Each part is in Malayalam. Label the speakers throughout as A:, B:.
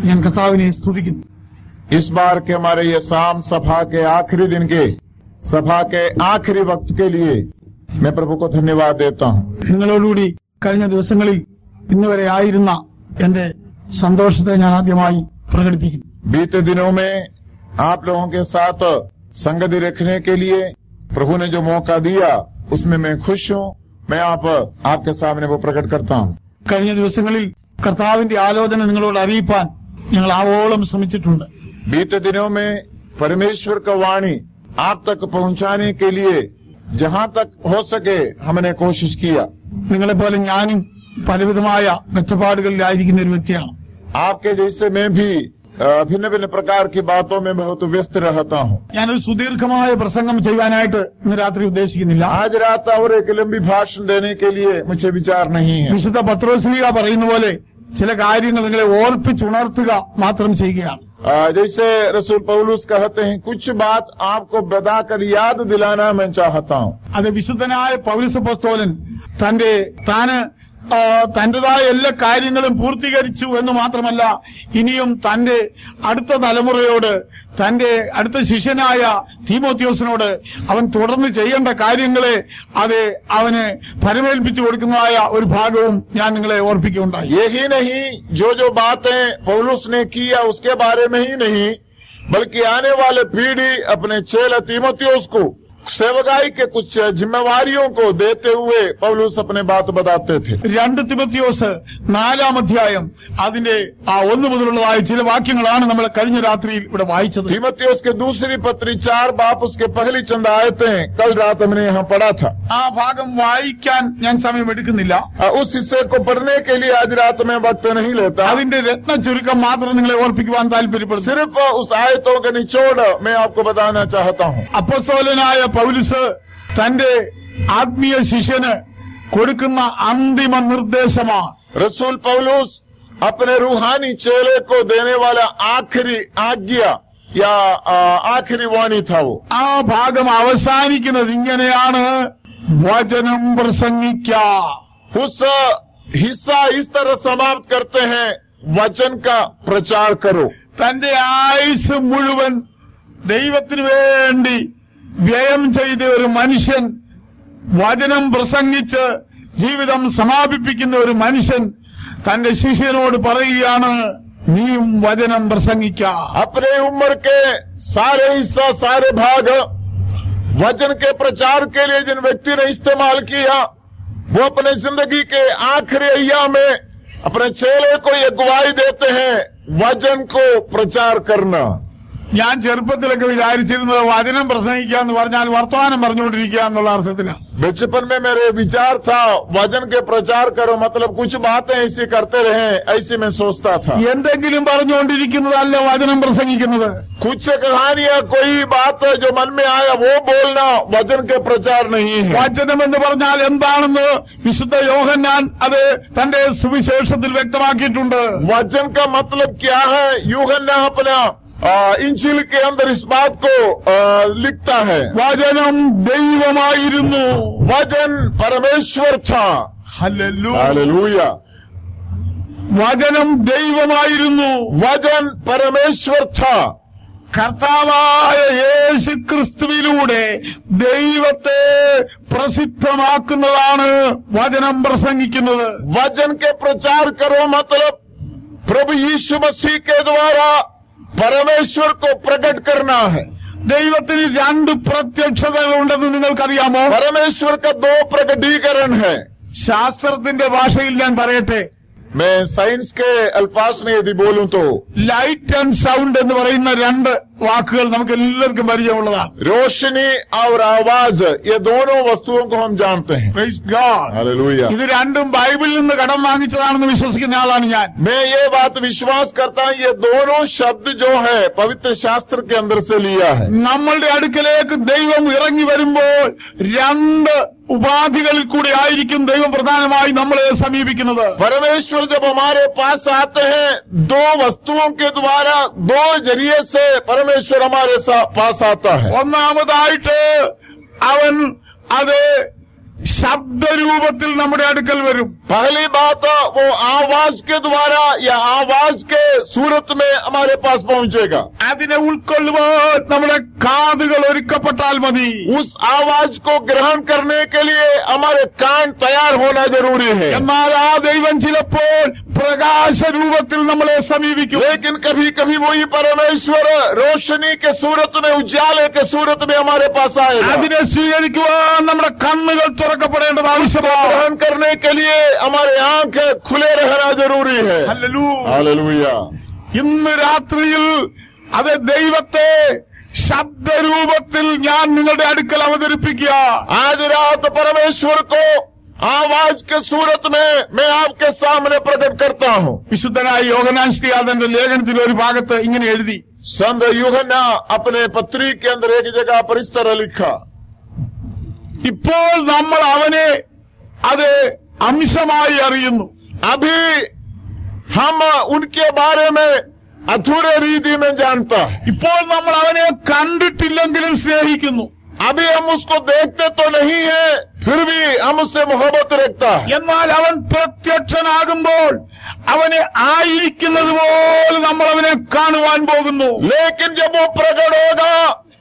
A: ഞാൻ കർത്താവിനെ സ്തുതിക്കുന്നു
B: इस बार के हमारे ये शाम सभा के आखिरी दिन के सभा के आखिरी वक्त के लिए मैं प्रभु को धन्यवाद देता हूँ
A: നിങ്ങളോടുകൂടി കഴിഞ്ഞ ദിവസങ്ങളിൽ ഇന്നുവരെ ആയിരുന്ന എന്റെ സന്തോഷത്തെ ഞാൻ ആദ്യമായി പ്രകടിപ്പിക്കുന്നു
B: बीते दिनों में आप लोगों के साथ संगति रखने के लिए प्रभु ने जो मौका दिया उसमें मैं खुश हूँ मैं आप आपके सामने वो प्रकट करता हूँ
A: കഴിഞ്ഞ ദിവസങ്ങളിൽ കർത്താവിന്റെ ആലോചന നിങ്ങളോട് അറിയിപ്പാൻ ഞങ്ങൾ ആവോളം ശ്രമിച്ചിട്ടുണ്ട്
B: बीते दिनों में परमेश्वर का वाणी आप तक पहुंचाने के लिए जहां तक हो सके हमने कोशिश किया
A: നിങ്ങളെപ്പോലെ ഞാനും പലവിധമായ മെച്ചപ്പാടുകളിലായിരിക്കുന്ന ഒരു വ്യക്തിയാണ്
B: आपके जैसे मैं भी भिन्न भिन्न प्रकार की बातों में बहुत व्यस्त रहता हूँ
A: ഞാനൊരു സുദീർഘമായ പ്രസംഗം ചെയ്യാനായിട്ട് ഇന്ന് രാത്രി ഉദ്ദേശിക്കുന്നില്ല
B: आज रात और एक लंबी भाषण देने के लिए मुझे विचार नहीं है
A: വിശുദ്ധ പത്രോസ്ലിക പറയുന്ന പോലെ ചില കാര്യങ്ങൾ നിങ്ങളെ ഓർപ്പിച്ചുണർത്തുക മാത്രം ചെയ്യുകയാണ്
B: आ, जैसे रसूल पौलुस कहते हैं कुछ बात आपको बताकर याद दिलाना मैं चाहता हूँ
A: അത് വിശുദ്ധനായ പൗരസപ്പോസ്തോലൻ തന്റെ താന് ആ, തന്റേതായ എല്ലാ കാര്യങ്ങളും പൂർത്തീകരിച്ചു എന്ന് മാത്രമല്ല ഇനിയും തന്റെ അടുത്ത തലമുറയോട് തന്റെ അടുത്ത ശിഷ്യനായ തീമോത്യോസിനോട് അവൻ തുടർന്ന് ചെയ്യേണ്ട കാര്യങ്ങളെ അത് അവന് ഫലമേൽപ്പിച്ചു കൊടുക്കുന്നതായ ഒരു ഭാഗവും ഞാൻ നിങ്ങളെ ഓർപ്പിക്കുകയുണ്ടായി
B: यही नहीं जो जो बातें पौलुस ने किया उसके बारे में ही नहीं बल्कि आने वाले पीढ़ी अपने चेला तीमोथियोस को सेवकाई के कुछ जिम्मेवारियों को देते हुए पौलुस अपने बात बताते थे
A: രണ്ട് തിമത്തിയോസ് നാലാം അധ്യായം അതിന്റെ ആ ഒന്ന് മുതലുള്ളതായ ചില വാക്യങ്ങളാണ് നമ്മൾ കഴിഞ്ഞ രാത്രിയിൽ ഇവിടെ വായിച്ചത്
B: तीमोथियोस के दूसरी पत्री चार बाप उसके पहली चंद आयतें कल रात हमने यहाँ पढ़ा था
A: ആ ഭാഗം വായിക്കാൻ ഞാൻ സമയം എടുക്കുന്നില്ല
B: आ, उस हिस्से को पढ़ने के लिए आज रात में वक्त नहीं लेता
A: അതിന്റെ രത്ന ചുരുക്കം മാത്രം നിങ്ങളെ ഓർപ്പിക്കുവാൻ താല്പര്യപ്പെടുന്നു
B: सिर्फ उस आयतों का निचोड़ मैं आपको बताना चाहता हूँ
A: അപ്പസ്തോലനായ പൗലുസ് തന്റെ ആത്മീയ ശിഷ്യന് കൊടുക്കുന്ന അന്തിമ നിർദ്ദേശമാണ്
B: रसूल पौलुस अपने रूहानी चेले को देने वाला आखिरी आज्ञा या आ, आखिरी वाणी था वो
A: ആ ഭാഗം അവസാനിക്കുന്നത് ഇങ്ങനെയാണ് വചനം പ്രസംഗിക്ക
B: उस हिस्सा इस तरह समाप्त करते हैं वचन का प्रचार करो
A: തന്റെ ആയുസ് മുഴുവൻ ദൈവത്തിനു വേണ്ടി വ്യയം ചെയ്ത ഒരു മനുഷ്യൻ വചനം പ്രസംഗിച്ച് ജീവിതം സമാപിപ്പിക്കുന്ന ഒരു മനുഷ്യൻ തന്റെ ശിഷ്യനോട് പറയുകയാണ് നീയും വചനം പ്രസംഗിക്ക
B: अपने उम्र के सारे हिस्सा सारे भाग वचन के प्रचार के लिए जिन व्यक्ति ने इस्तेमाल किया वो अपने जिंदगी के आखिरी अय्या में अपने चेले को ये गवाही देते हैं वचन को प्रचार करना
A: ഞാൻ ചെറുപ്പത്തിലൊക്കെ വിചാരിച്ചിരുന്നത് വചനം പ്രസംഗിക്കുക എന്ന് പറഞ്ഞാൽ വർത്തമാനം പറഞ്ഞുകൊണ്ടിരിക്കുക എന്നുള്ള അർത്ഥത്തിലാണ്
B: बचपन में मेरे विचार था वजन के प्रचार करो मतलब कुछ बातें ऐसी करते रहे ऐसी मैं सोचता था
A: എന്തെങ്കിലും പറഞ്ഞുകൊണ്ടിരിക്കുന്നതല്ല വചനം പ്രസംഗിക്കുന്നത്
B: कुछ कहानियां कोई बात जो मन में आया वो बोलना वजन के प्रचार नहीं है
A: വചനം എന്ന് പറഞ്ഞാൽ എന്താണെന്ന് വിശുദ്ധ യോഹന്നാൻ അത് തന്റെ സുവിശേഷത്തിൽ വ്യക്തമാക്കിയിട്ടുണ്ട്
B: वचन का मतलब क्या है यूहन्ना अपना आ, इंजिल के अंदर इस बात को आ, लिखता है
A: വചനം ദൈവമായിരുന്നു
B: वजन परमेश्वर था
A: ഹല്ലേലൂയ.
B: हालेलुया
A: വചനം ദൈവമായിരുന്നു
B: वजन परमेश्वर था
A: കർത്താവായ യേശു ക്രിസ്തുവിലൂടെ ദൈവത്തെ പ്രസിദ്ധമാക്കുന്നതാണ് വചനം പ്രസംഗിക്കുന്നത്
B: वचन के प्रचार करो मतलब प्रभु यीशु मसीह के द्वारा परमेश्वर को प्रकट करना है
A: ദൈവത്തിന് രണ്ട് പ്രത്യക്ഷതകളുണ്ടെന്ന് നിങ്ങൾക്കറിയാമോ
B: परमेश्वर का दो प्रकटीकरण है
A: ശാസ്ത്രത്തിന്റെ ഭാഷയിൽ ഞാൻ പറയട്ടെ
B: मैं साइंस के अल्फाज में यदि बोलूं तो
A: ലൈറ്റ് ആൻഡ് സൗണ്ട് എന്ന് പറയുന്ന രണ്ട് വാക്കുകൾ നമുക്ക് എല്ലാവർക്കും പരിചയമുള്ളതാണ്
B: रोशनी और आवाज ये दोनों वस्तुओं को हम जानते हैं
A: Praise God.
B: हालेलुया
A: ഇത് രണ്ടും ബൈബിളിൽ നിന്ന് കടം വാങ്ങിച്ചതാണെന്ന് വിശ്വസിക്കുന്ന ആളാണ് ഞാൻ
B: मैं ये बात विश्वास करता हूँ ये दोनों शब्द जो है पवित्र शास्त्र के अंदर से लिया है
A: നമ്മളുടെ അടുക്കലേക്ക് ദൈവം ഇറങ്ങി വരുമ്പോൾ രണ്ട് ഉപാധികളിൽ കൂടി ആയിരിക്കും ദൈവം പ്രധാനമായി നമ്മളെ സമീപിക്കുന്നത്
B: परमेश्वर जब हमारे पास आते हैं दो वस्तुओं के द्वारा दो जरिए से परमेश्वर हमारे सा- पास आता है
A: ഒന്നാമതായിട്ട് അവൻ അത് ശബ്ദരൂപത്തിൽ നമ്മുടെ അടുക്കൽ വരും
B: पहली बात वो आवाज के द्वारा या आवाज के सूरत में हमारे पास पहुंचेगा
A: അതിനെ ഉൾക്കൊള്ളുവാൻ നമ്മുടെ കാതുകൾ ഒരുക്കപ്പെട്ടാൽ മതി
B: उस आवाज को ग्रहण करने के लिए हमारे कान तैयार होना जरूरी है
A: എന്നാൽ ആ ദൈവം ചിലപ്പോൾ പ്രകാശരൂപത്തിൽ നമ്മളെ സമീപിക്കും
B: लेकिन कभी कभी वही परमेश्वर रोशनी के सूरत में उजाले के सूरत में हमारे पास आएगा
A: അതിനെ സ്വീകരിക്കുവാൻ നമ്മുടെ കണ്ണുകൾ തുറക്കപ്പെടേണ്ടത് ആവശ്യമാണ്
B: ग्रहण करने के लिए हमारे आंख खुले रहना जरूरी है
A: ഹല്ലേലൂയ.
B: हालेलुया
A: ഇന്ന് രാത്രിയിൽ അത് ദൈവത്തെ ശബ്ദരൂപത്തിൽ ഞാൻ നിങ്ങളുടെ അടുക്കൽ അവതരിപ്പിക്കുക
B: आज रात परमेश्वर को आवाज के सूरत में मैं आपके सामने प्रकट करता हूँ
A: വിശുദ്ധനായ യോഗനാൻ ശ്രീയാദന്റെ ലേഖനത്തിൽ ഒരു ഭാഗത്ത് ഇങ്ങനെ എഴുതി
B: संत युहन्ना अपने पत्री के अंदर एक जगह पर इस तरह लिखा
A: ഇപ്പോൾ നമ്മൾ അവനെ അത് അംശമായി അറിയുന്നു
B: अभी हम उनके बारे में अधूरे रीति में जानता है
A: ഇപ്പോൾ നമ്മൾ അവനെ കണ്ടിട്ടില്ലെങ്കിലും സ്നേഹിക്കുന്നു
B: अभी हम उसको देखते तो नहीं है फिर भी हम उससे मोहब्बत रखता है
A: എന്നാൽ അവൻ പ്രത്യക്ഷനാകുമ്പോൾ അവനെ ആയിരിക്കുന്നത് പോലെ നമ്മൾ അവനെ കാണുവാൻ പോകുന്നു
B: लेकिन जब वो प्रकट होगा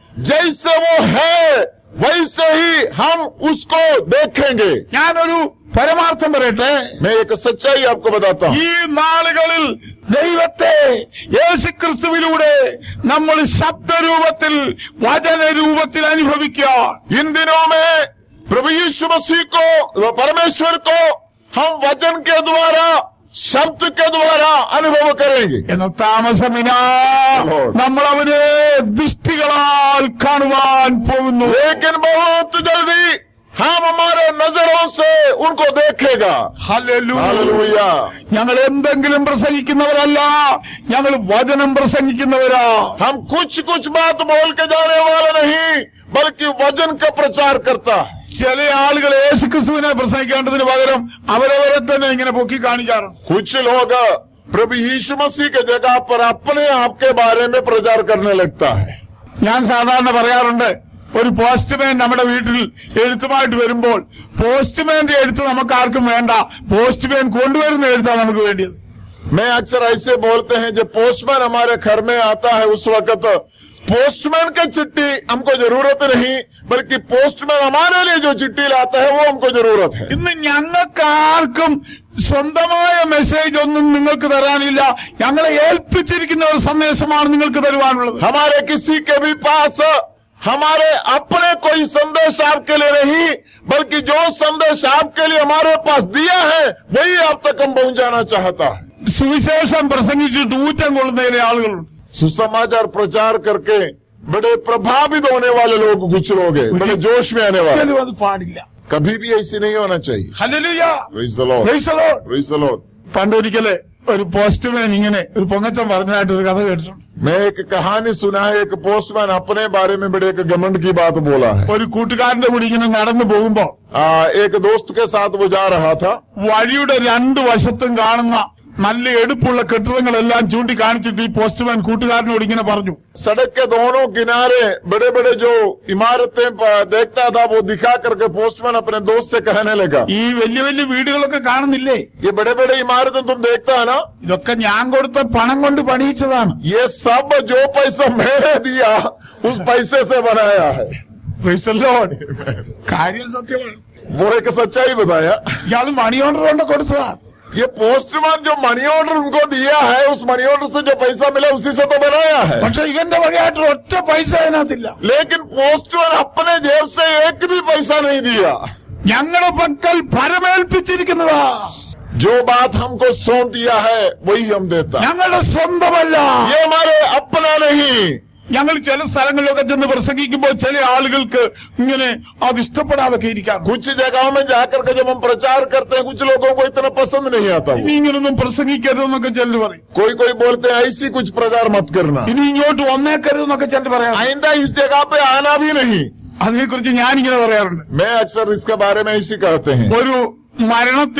B: जैसे वो है वैसे ही हम उसको देखेंगे
A: ഞാനൊരു പരമാർത്ഥം പറയട്ടെ
B: मैं एक सच्चाई आपको बताता हूँ
A: ഈ നാളുകളിൽ ദൈവത്തെ യേശുക്രിസ്തുവിലൂടെ നമ്മൾ ശബ്ദരൂപത്തിൽ വചനരൂപത്തിൽ അനുഭവിക്കുക
B: इन दिनों में प्रभु यीशु मसीह को परमेश्वर को हम वचन के द्वारा शब्द के द्वारा अनुभव करेंगे
A: എന്ന താമസമിനാ
B: Lord.
A: നമ്മൾ അവനെ ദൃഷ്ടികളാൽ കാണുവാൻ പോകുന്നു
B: लेकिन बहुत जल्दी हम हमारे नजरों से उनको देखेगा
A: ഹല്ലേലൂയ.
B: हालेलुया
A: ഞങ്ങൾ എന്തെങ്കിലും പ്രസംഗിക്കുന്നവരല്ല ഞങ്ങൾ വചനം പ്രസംഗിക്കുന്നവരാ
B: हम कुछ कुछ बात बोल के जाने वाले नहीं बल्कि वचन का प्रचार करता है
A: ചില ആളുകൾ യേശുക്രിസ്തുവിനെ പ്രസംഗിക്കേണ്ടതിന് പകരം അവരവരെ തന്നെ ഇങ്ങനെ പൊക്കി കാണിക്കാറുണ്ട്
B: कुछ लोग प्रभु यीशु मसीह के जगह पर अपने आप के बारे में प्रचार करने लगता है
A: ഞാൻ സാധാരണ പറയാറുണ്ട് ഒരു പോസ്റ്റ്മാൻ നമ്മുടെ വീട്ടിൽ എഴുത്തുമായിട്ട് വരുമ്പോൾ പോസ്റ്റ്മാന്റെ എഴുത്ത് നമുക്ക് ആർക്കും വേണ്ട പോസ്റ്റ്മാൻ കൊണ്ടുവരുന്ന എഴുത്താണ് നമുക്ക് വേണ്ടിയത്
B: मैं अक्सर ऐसे बोलते हैं जब पोस्टमैन हमारे घर में आता है उस वक्त पोस्टमैन की चिट्ठी हमको जरूरत नहीं बल्कि पोस्टमैन हमारे लिए जो चिट्ठी लाता है वो हमको जरूरत है
A: ഇന്ന് ഞങ്ങൾക്ക് ആർക്കും സ്വന്തമായ മെസ്സേജ് ഒന്നും നിങ്ങൾക്ക് തരാനില്ല ഞങ്ങളെ ഏൽപ്പിച്ചിരിക്കുന്ന ഒരു സന്ദേശമാണ് നിങ്ങൾക്ക് തരുവാനുള്ളത്
B: हमारे किसी के भी पास हमारे अपने कोई संदेश आपके लिए नहीं बल्कि जो संदेश आपके लिए हमारे पास दिया है वही आप तक हम पहुंचाना चाहता है
A: സുവിശേഷം പ്രസംഗിച്ചിട്ട് ഊറ്റം കൊള്ളുന്നതിന് ആളുകളുണ്ട്
B: सुसमाचार प्रचार करके बड़े प्रभावित होने वाले लोग कुछ लोग हैं बड़े जोश में आने वाले
A: ഒരിക്കലും അത് പാടില്ല
B: कभी भी ऐसी नहीं होना चाहिए
A: hallelujah.
B: Praise the Lord.
A: Praise the Lord.
B: Praise the Lord.
A: പണ്ടൊരിക്കല് ഒരു പോസ്റ്റ്മാൻ ഇങ്ങനെ ഒരു പൊങ്ങച്ചൻ പറഞ്ഞതായിട്ട് ഒരു കഥ കേട്ടിട്ടുണ്ട്
B: मैं एक कहानी सुना है एक पोस्टमैन अपने बारे में बड़े एक घमंड की बात बोला है
A: ഒരു കൂട്ടുകാരന്റെ കൂടി ഇങ്ങനെ നടന്നു പോകുമ്പോ
B: आ, एक दोस्त के साथ वो जा रहा था
A: വഴിയുടെ രണ്ടു വശത്തും കാണുന്ന നല്ല എടുപ്പുള്ള കെട്ടിടങ്ങളെല്ലാം ചൂണ്ടിക്കാണിച്ചിട്ട് ഈ പോസ്റ്റ്മാൻ കൂട്ടുകാരനോട് ഇങ്ങനെ പറഞ്ഞു
B: सड़क के दोनों किनारे बड़े बड़े जो इमारतें प- देखता था वो दिखा करके पोस्टमैन अपने दोस्त से कहने लगा
A: ഈ വലിയ വലിയ വീടുകളൊക്കെ കാണുന്നില്ലേ
B: ये बड़े बड़े इमारतें तुम देखता है ना
A: ഇതൊക്കെ ഞാൻ കൊടുത്ത പണം കൊണ്ട് പണിയിച്ചതാണ്
B: ये सब जो पैसा मैंने दिया उस पैसे से बनाया है
A: Praise the Lord. കാര്യം സത്യമാണ്
B: वो एक सच्चाई बताया
A: ഇയാൾ മണി ഓർഡർ കൊണ്ട് കൊടുത്തതാണ്
B: ये पोस्टमैन जो मनी ऑर्डर उनको दिया है उस मनी ऑर्डर से जो पैसा मिला उसी से तो बनाया है
A: പക്ഷെ ഇവന്റെ വകയായിട്ട് ഒറ്റ പൈസ അതിനകത്തില്ല
B: लेकिन पोस्टमैन अपने जेब से एक भी पैसा नहीं दिया
A: ഞങ്ങളുടെ പക്കൽ ഫലമേൽപ്പിച്ചിരിക്കുന്നതാ
B: जो बात हमको सौंप दिया है वही हम देता
A: ഞങ്ങളുടെ സ്വന്തമല്ല
B: ये हमारे अपना नहीं
A: ഞങ്ങൾ ചില സ്ഥലങ്ങളിലൊക്കെ ചെന്ന് പ്രസംഗിക്കുമ്പോൾ ചില ആളുകൾക്ക് ഇങ്ങനെ അത് ഇഷ്ടപ്പെടാതൊക്കെ ഇരിക്കാം
B: कुछ जगहों में जाकर के जब हम प्रचार करते हैं कुछ लोगों को इतना पसंद नहीं आता
A: ഇനി
B: वो
A: ഇങ്ങനൊന്നും പ്രസംഗിക്കരുതെന്നൊക്കെ ചിലർ പറയും
B: कोई कोई बोलते हैं ऐसी कुछ प्रचार मत करना
A: ഇനി ഇങ്ങോട്ട് വന്നേക്കരുതെന്നൊക്കെ ചിലർ പറയാം
B: आइंदा इस जगह पे आना भी नहीं
A: അതിനെക്കുറിച്ച് ഞാനിങ്ങനെ പറയാറുണ്ട്
B: मैं अक्सर इसके बारे में ऐसी कहते हैं
A: ഒരു മരണത്തിന്റെ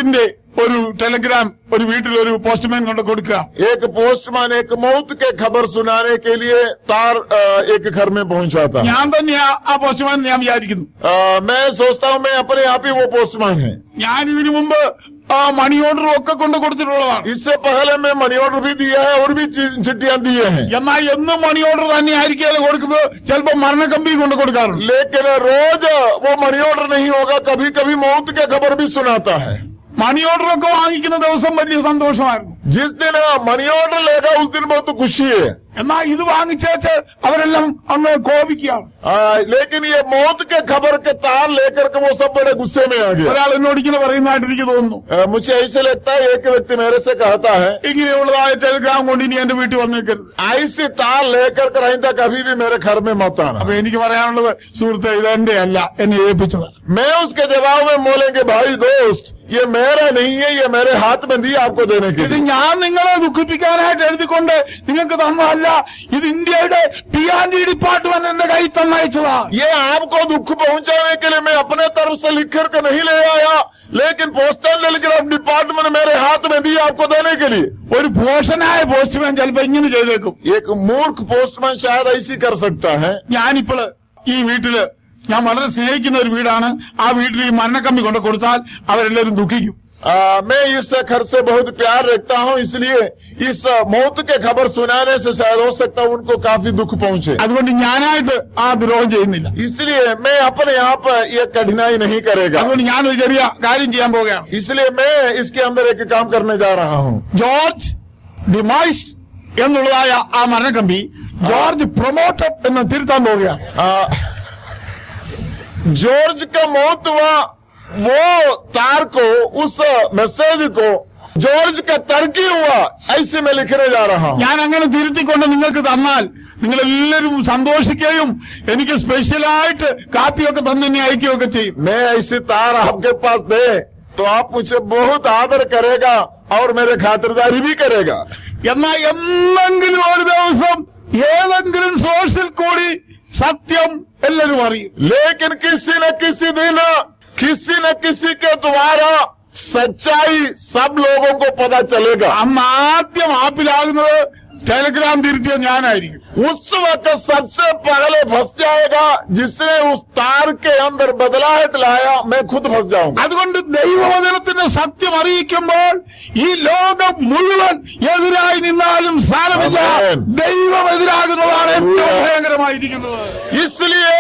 A: ഒരു ടെലഗ്രാം ഒരു വീട്ടിൽ ഒരു പോസ്റ്റ്മാൻ കൊണ്ട് കൊടുക്കുക
B: एक पोस्टमैन एक मौत के खबर सुनाने के लिए तार अ, एक घर में पहुंचाता है
A: ഞാൻ തന്നെയാ ആ പോസ്റ്റ്മാൻ ഞാൻ വിചാരിക്കുന്നു
B: अ, मैं सोचता हूँ मैं अपने आप ही वो पोस्टमैन है
A: ഞാൻ ഇതിനു മുമ്പ് ആ മണി ഓർഡറും ഒക്കെ കൊണ്ട് കൊടുത്തിട്ടുള്ളതാണ്
B: इससे पहले मैं मनी ऑर्डर भी दिया है और भी चि- चिट्ठियां दिए हैं
A: എന്നാൽ എന്നും മണി ഓർഡർ തന്നെ ആയിരിക്കും കൊടുക്കുന്നത് ചിലപ്പോൾ മരണക്കമ്പി കൊണ്ട് കൊടുക്കാറുണ്ട്
B: लेकिन रोज वो मनी ऑर्डर नहीं होगा कभी कभी मौत के खबर भी सुनाता है
A: മണി ഓർഡർ ഒക്കെ വാങ്ങിക്കുന്ന ദിവസം വലിയ സന്തോഷമായിരുന്നു
B: जिस दिन मनी ऑर्डर लेगा उस दिन बहुत खुशी है
A: എന്നാൽ ഇത് വാങ്ങിച്ചേച്ച് അവരെല്ലാം അങ്ങ് കോപിക്കുകയാണ്
B: आ, लेकिन ये मौत के खबर के तार लेकर के वो सब बड़े गुस्से में आ गया
A: ഒരാൾ എന്നോട് ഇങ്ങനെ പറയുന്നതായിട്ട് എനിക്ക് തോന്നുന്നു
B: आ, मुझे ऐसे लगता है एक व्यक्ति मेरे से कहता है
A: ഇങ്ങനെയുള്ളതായ ടെലിഗ്രാം കൊണ്ട് ഇനി എന്റെ വീട്ടിൽ വന്നേക്കരുത്
B: ऐसी तार लेकर कर आइंदा कभी भी मेरे घर में मत आना
A: അപ്പൊ എനിക്ക് പറയാനുള്ളത് സുഹൃത്തെ ഇത് എന്റെ അല്ല എന്നെ ഏൽപ്പിച്ചത്
B: मैं उसके जवाब में बोलेंगे भाई दोस्त ये मेरा नहीं है ये मेरे हाथ में दिया आपको देने के
A: ഇത്
B: लिए
A: ഞാൻ നിങ്ങളെ ദുഃഖിപ്പിക്കാനായിട്ട് എഴുതിക്കൊണ്ട് നിങ്ങൾക്ക് തന്നതല്ല ഇത് ഇന്ത്യയുടെ പി ആർ ഡി ഡിപ്പാർട്ട്മെന്റ് എന്റെ കൈ തന്നയച്ചതാ
B: ये आपको दुख पहुंचाने के लिए मैं अपने तरफ से लिख कर के नहीं ले आया लेकिन पोस्टल टेलीग्राफ डिपार्टमेंट मेरे हाथ में दिया आपको देने के लिए
A: ഒരു ഭോഷനായ പോസ്റ്റ്മാൻ ചിലപ്പോ ഇങ്ങനെ ചെയ്തേക്കും
B: एक मूर्ख पोस्टमैन शायद ऐसी कर सकता है
A: ഞാനിപ്പോള് ഈ വീട്ടില് ഞാൻ വളരെ സ്നേഹിക്കുന്ന ഒരു വീടാണ് ആ വീട്ടിൽ ഈ മരണക്കമ്പി കൊണ്ട് കൊടുത്താൽ അവരെല്ലാവരും ദുഃഖിക്കും
B: आ, मैं इस घर से बहुत प्यार रखता हूं इसलिए इस मौत के खबर सुनाने से शायद हो सकता है उनको काफी दुख पहुंचे
A: അതുകൊണ്ട് ഞാനായിട്ട് ആ ദ്രോഹം ചെയ്യുന്നില്ല
B: इसलिए मैं अपने आप ये कठिनाई नहीं करेगा
A: അതുകൊണ്ട് ഞാനൊരു ചെറിയ കാര്യം ചെയ്യാൻ പോവുകയാണ്
B: इसलिए मैं इसके अंदर एक काम करने जा रहा हूं
A: ജോർജ് ഡിമൈസ് എന്നുള്ളതായ ആ മരണക്കമ്പി ജോർജ് പ്രൊമോട്ടർ എന്ന് തിരുത്താൻ പോവുകയാണ്
B: आ, जॉर्ज का मौत हुआ वो तार को उस मैसेज को जॉर्ज का तरकी हुआ ऐसे मैं लिखने जा रहा हूं
A: ഞാൻ അങ്ങനെ തിരുത്തിക്കൊണ്ട് നിങ്ങൾക്ക് തന്നാൽ നിങ്ങളെല്ലാവരും സന്തോഷിക്കുകയും എനിക്ക് സ്പെഷ്യലായിട്ട് കാപ്പിയൊക്കെ തന്നെ എന്നെ അയക്കുകയൊക്കെ ചെയ്യും
B: मैं ऐसी तार आपके पास दे तो आप मुझे बहुत आदर करेगा और मेरे खातिरदारी भी करेगा
A: എന്നാൽ എന്തെങ്കിലും ഒരു ദിവസം ഏതെങ്കിലും സോഴ്സിൽ കൂടി സത്യം എല്ലാവരും അറിയും
B: लेकिन किसी न किसी दिन किसी न किसी के द्वारा सच्चाई सब लोगों को पता चलेगा
A: അന്ന് ആദ്യം ആപ്പിലാകുന്നത് ടെലിഗ്രാം തിരുത്തിയ ഞാനായിരിക്കും
B: उस वक्त सबसे पहले फंस जाएगा जिसने उस तार के अंदर बदलाहट लाया मैं खुद फंस जाऊंगा
A: അതുകൊണ്ട് ദൈവവചനത്തിന്റെ സത്യം അറിയിക്കുമ്പോൾ ഈ ലോകം മുഴുവൻ എതിരായി നിന്നാലും സാരമില്ല
B: Amen.
A: ദൈവം എതിരാകുന്നതാണ് ഏറ്റവും ഭയങ്കരമായിരിക്കുന്നത്
B: इसलिए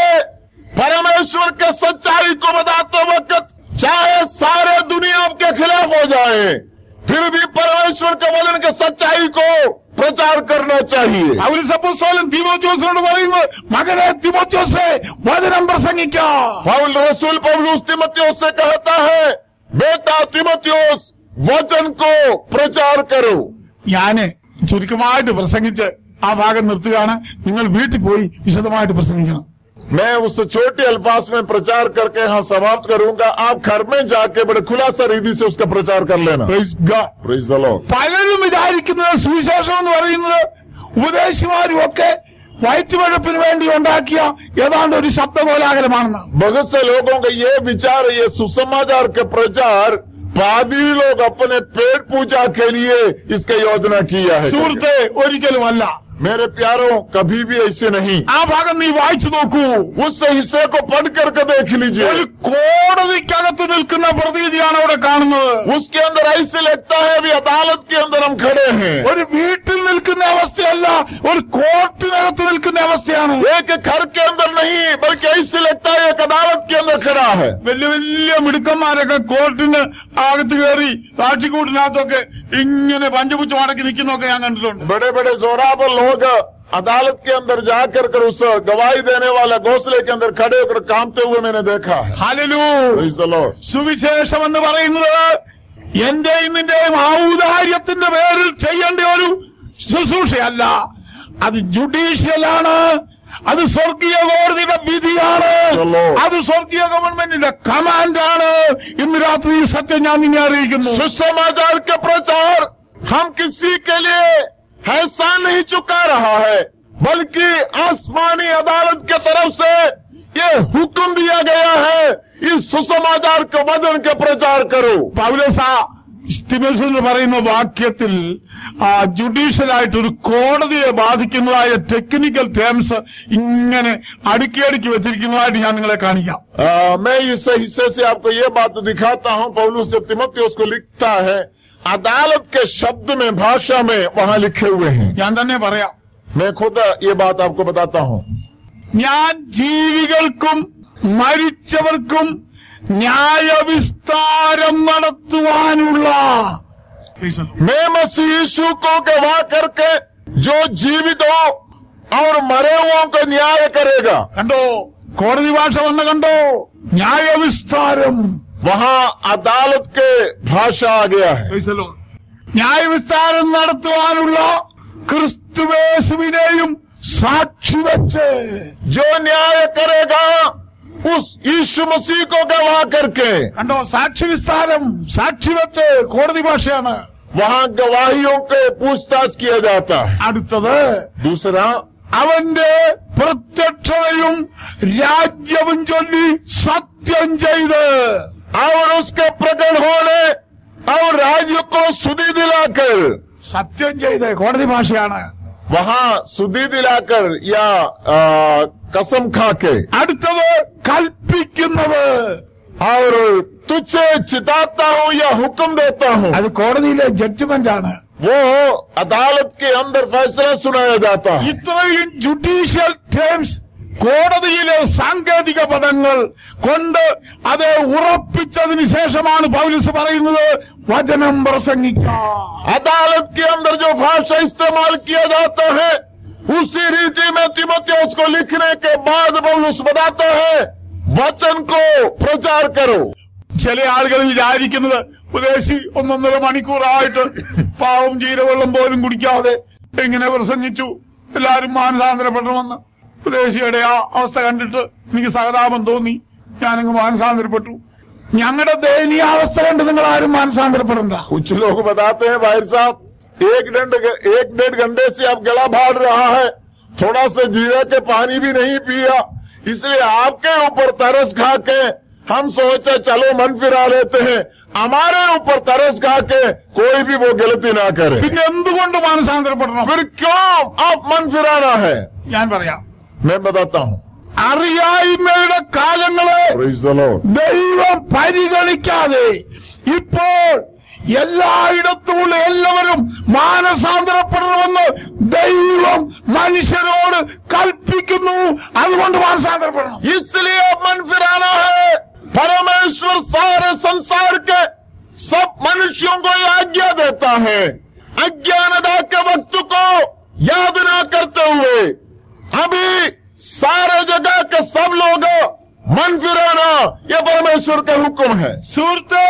B: परमेश्वर के सच्चाई को बताते वक्त चाहे सारे दुनिया के खिलाफ हो जाए फिर भी परमेश्वर के वचन के सच्चाई को प्रचार करना चाहिए
A: പൗരസപ്പോസ്തോലൻ തിമോത്യോസിനോട് പറയുന്നത് മകനെ തിമോത്യോസെ വചനം പ്രസംഗിക്കാം
B: पौल रसूल पौलुस तिमोथियोस से कहता है बेटा तिमोथियोस वचन को प्रचार करो
A: ഞാന് ചുരുക്കമായിട്ട് പ്രസംഗിച്ച് ആ ഭാഗം നിർത്തുകയാണ് നിങ്ങൾ വീട്ടിൽ പോയി വിശദമായിട്ട് പ്രസംഗിക്കണം
B: मैं उस छोटे अल्फाज में प्रचार करके यहाँ समाप्त करूंगा आप घर में जाके बड़े खुलासा रीति से उसका प्रचार कर लेना
A: Praise God.
B: Praise the Lord
A: പലരും വിചാരിക്കുന്നത് സുവിശേഷം എന്ന് പറയുന്നത് ഉപദേശിമാരും ഒക്കെ വയറ്റുപഴപ്പിന് വേണ്ടി ഉണ്ടാക്കിയ ഏതാണ്ട് ഒരു ശബ്ദകോലാഹലമാണെന്നാണ്
B: बहुत से लोगों का ये विचार है, ये सुसमाचार के प्रचार पादरी लोग अपने पेट पूजा के लिए इसका योजना किया है
A: സുഹൃത്തെ ഒരിക്കലുമല്ല
B: मेरे प्यारों कभी भी ऐसे नहीं
A: ആ ഭാഗം നീ വായിച്ചു നോക്കൂ
B: उस हिस्से को पढ़ करके देख लीजिए
A: ഒരു കോടതിക്കകത്ത് നിൽക്കുന്ന പ്രതീതിയാണ് അവിടെ കാണുന്നത്
B: उसके अंदर ऐसे लगता है अभी अदालत के अंदर हम खड़े हैं
A: ഒരു വീട്ടിൽ നിൽക്കുന്ന അവസ്ഥയല്ല ഒരു കോർട്ടിനകത്ത് നിൽക്കുന്ന അവസ്ഥയാണ്
B: एक घर के अंदर नहीं बल्कि ऐसे लगता है एक अदालत के अंदर खड़ा है
A: വലിയ വലിയ മിടുക്കന്മാരൊക്കെ കോർട്ടിന് അകത്ത് കയറി സാക്ഷിക്കൂട്ടിനകത്തൊക്കെ ഇങ്ങനെ പഞ്ചപുച്ച് മടക്കി നിൽക്കുന്നൊക്കെ ഞാൻ കണ്ടിട്ടുണ്ട്
B: बड़े बड़े जोरावर लोग अदालत के अंदर जाकर कर उस गवाही देने वाला घोसले के अंदर खड़े होकर कामते हुए मैंने देखा है
A: ഹലലു
B: Praise the Lord.
A: സുവിശേഷം എന്ന് പറയുന്നത് എന്റെയും നിന്റെയും ഔദാര്യത്തിന്റെ പേരിൽ ചെയ്യേണ്ട ഒരു ശുശ്രൂഷയല്ല അത് ജുഡീഷ്യലാണ് അത് സ്വർഗീയ കോടതിയുടെ വിധിയാണ്
B: Hello.
A: അത് സ്വർഗീയ ഗവൺമെന്റിന്റെ കമാൻഡാണ് ഇന്ന് രാത്രി ഈ സത്യം ഞാൻ നിന്നെ അറിയിക്കുന്നു
B: सुसमाचार के प्रचार हम किसी के लिए ऐसा नहीं चुका रहा है बल्कि आसमानी अदालत के तरफ से ये हुक्म दिया गया है इस सुसमाचार के वजन के प्रचार करो
A: പൗലോസ സ്റ്റിമസ് എന്ന് പറയുന്ന വാക്യത്തിൽ ആ ജുഡീഷ്യലായിട്ട് ഒരു കോടതിയെ ബാധിക്കുന്നതായ ടെക്നിക്കൽ ടേംസ് ഇങ്ങനെ അടുക്കി അടുക്കി വെച്ചിരിക്കുന്നതായിട്ട് ഞാൻ നിങ്ങളെ കാണിക്കാം
B: आ, मैं इस हिस्से से आपको ये बात दिखाता हूँ पौलुस जब तिमोथियस को लिखता है अदालत के शब्द में भाषा में वहाँ लिखे हुए हैं
A: ഞാൻ തന്നെ പറയാം
B: मैं खुद ये बात आपको बताता हूँ
A: ഞാൻ ജീവികൾക്കും മരിച്ചവർക്കും ന്യായവിസ്താരം നടത്തുവാനുള്ള
B: मैं मसीह यीशु को गवाह करके जो जीवित हो और मरे हुओं को न्याय करेगा
A: കണ്ടോ കോടതി ഭാഷ വന്ന കണ്ടോ ന്യായവിസ്താരം
B: वहाँ अदालत के भाषा आ गया है
A: ന്യായവിസ്താരം നടത്തുവാനുള്ള ക്രിസ്തുവേശുവിനെയും സാക്ഷി വെച്ച്
B: जो न्याय करेगा उस यीशु मसीह को गवाह करके
A: കണ്ടോ സാക്ഷി വിസ്താരം സാക്ഷി വെച്ച് കോടതി ഭാഷയാണ്
B: वहाँ गवाहियों के पूछताछ किया जाता है
A: അടുത്തത്
B: दूसरा
A: അവന്റെ പ്രത്യക്ഷതയും രാജ്യവും ചൊല്ലി സത്യം ചെയ്ത്
B: और उसके प्रकट होने और राज्य को सुधी दिलाकर
A: സത്യം ചെയ്ത് കോടതി ഭാഷയാണ്
B: वहाँ सुधी दिलाकर या आ, कसम खा के
A: അടുത്തത് കൽപ്പിക്കുന്നത്
B: और तुझे चिताता हूँ या हुक्म देता हूँ
A: അത് കോടതിയിലെ ജഡ്ജ്മെന്റ് ആണ്
B: वो अदालत के अंदर फैसला सुनाया जाता है
A: ഇത്രയും ജുഡീഷ്യൽ ടേംസ് കോടതിയിലെ സാങ്കേതിക പദങ്ങൾ കൊണ്ട് അത് ഉറപ്പിച്ചതിന് ശേഷമാണ് പൗലിസ് പറയുന്നത് വചനം പ്രസംഗിക്കാം
B: अदालत के अंदर जो भाषा इस्तेमाल किया जाता है उसी रीति में तिमोथियस को लिखने के बाद पौलुस बताता है वचन को प्रचार करो
A: ചില ആളുകൾ വിചാരിക്കുന്നത് ഉപദേശി ഒന്നൊന്നര മണിക്കൂറായിട്ട് പാവം ജീരവെള്ളം പോലും കുടിക്കാതെ ഇങ്ങനെ പ്രസംഗിച്ചു എല്ലാരും മാനസാന്തരപ്പെടണമെന്ന് ഉപദേശിയുടെ ആ അവസ്ഥ കണ്ടിട്ട് എനിക്ക് സഹതാപം തോന്നി ഞാനങ്ങ് മാനസാന്തരപ്പെട്ടു ഞങ്ങളുടെ ദയനീയാവസ്ഥ കണ്ട് നിങ്ങൾ ആരും മാനസാന്തരപ്പെടണ്ട
B: कुछ लोग बताते हैं भाई साहब एक डेढ़ एक डेढ़ घंटे से अब गला भाड़ रहा है थोड़ा सा जीरा के पानी भी नहीं पिया इसलिए आपके ऊपर तरस खा के हम सोचे चलो मन फिरा लेते हैं हमारे ऊपर तरस खा के कोई भी वो गलती ना करे
A: പിന്നെ എന്തുകൊണ്ട് മാനസാന്തരപ്പെടണം
B: फिर क्यों आप मन फिराना है
A: ഞാൻ പറയാം
B: मैं बताता हूँ
A: അറിയായ്മയുടെ കാലങ്ങളെ
B: Praise the Lord.
A: ദൈവം പരിഗണിക്കാതെ ഇപ്പോൾ എല്ലായിടത്തുമുള്ള എല്ലാവരും മാനസാന്തരപ്പെടണമെന്ന് ദൈവം മനുഷ്യരോട് കൽപ്പിക്കുന്നു അതുകൊണ്ട് മാനസാന്തരപ്പെടണം
B: इसलिए अब मन फिराना है परमेश्वर सारे संसार के सब मनुष्यों को ये आज्ञा देता है अज्ञानता के वक्त को याद न करते हुए अभी सारे जगह के सब लोग मन फिराना ये परमेश्वर का हुक्म है
A: സുഹൃത്തെ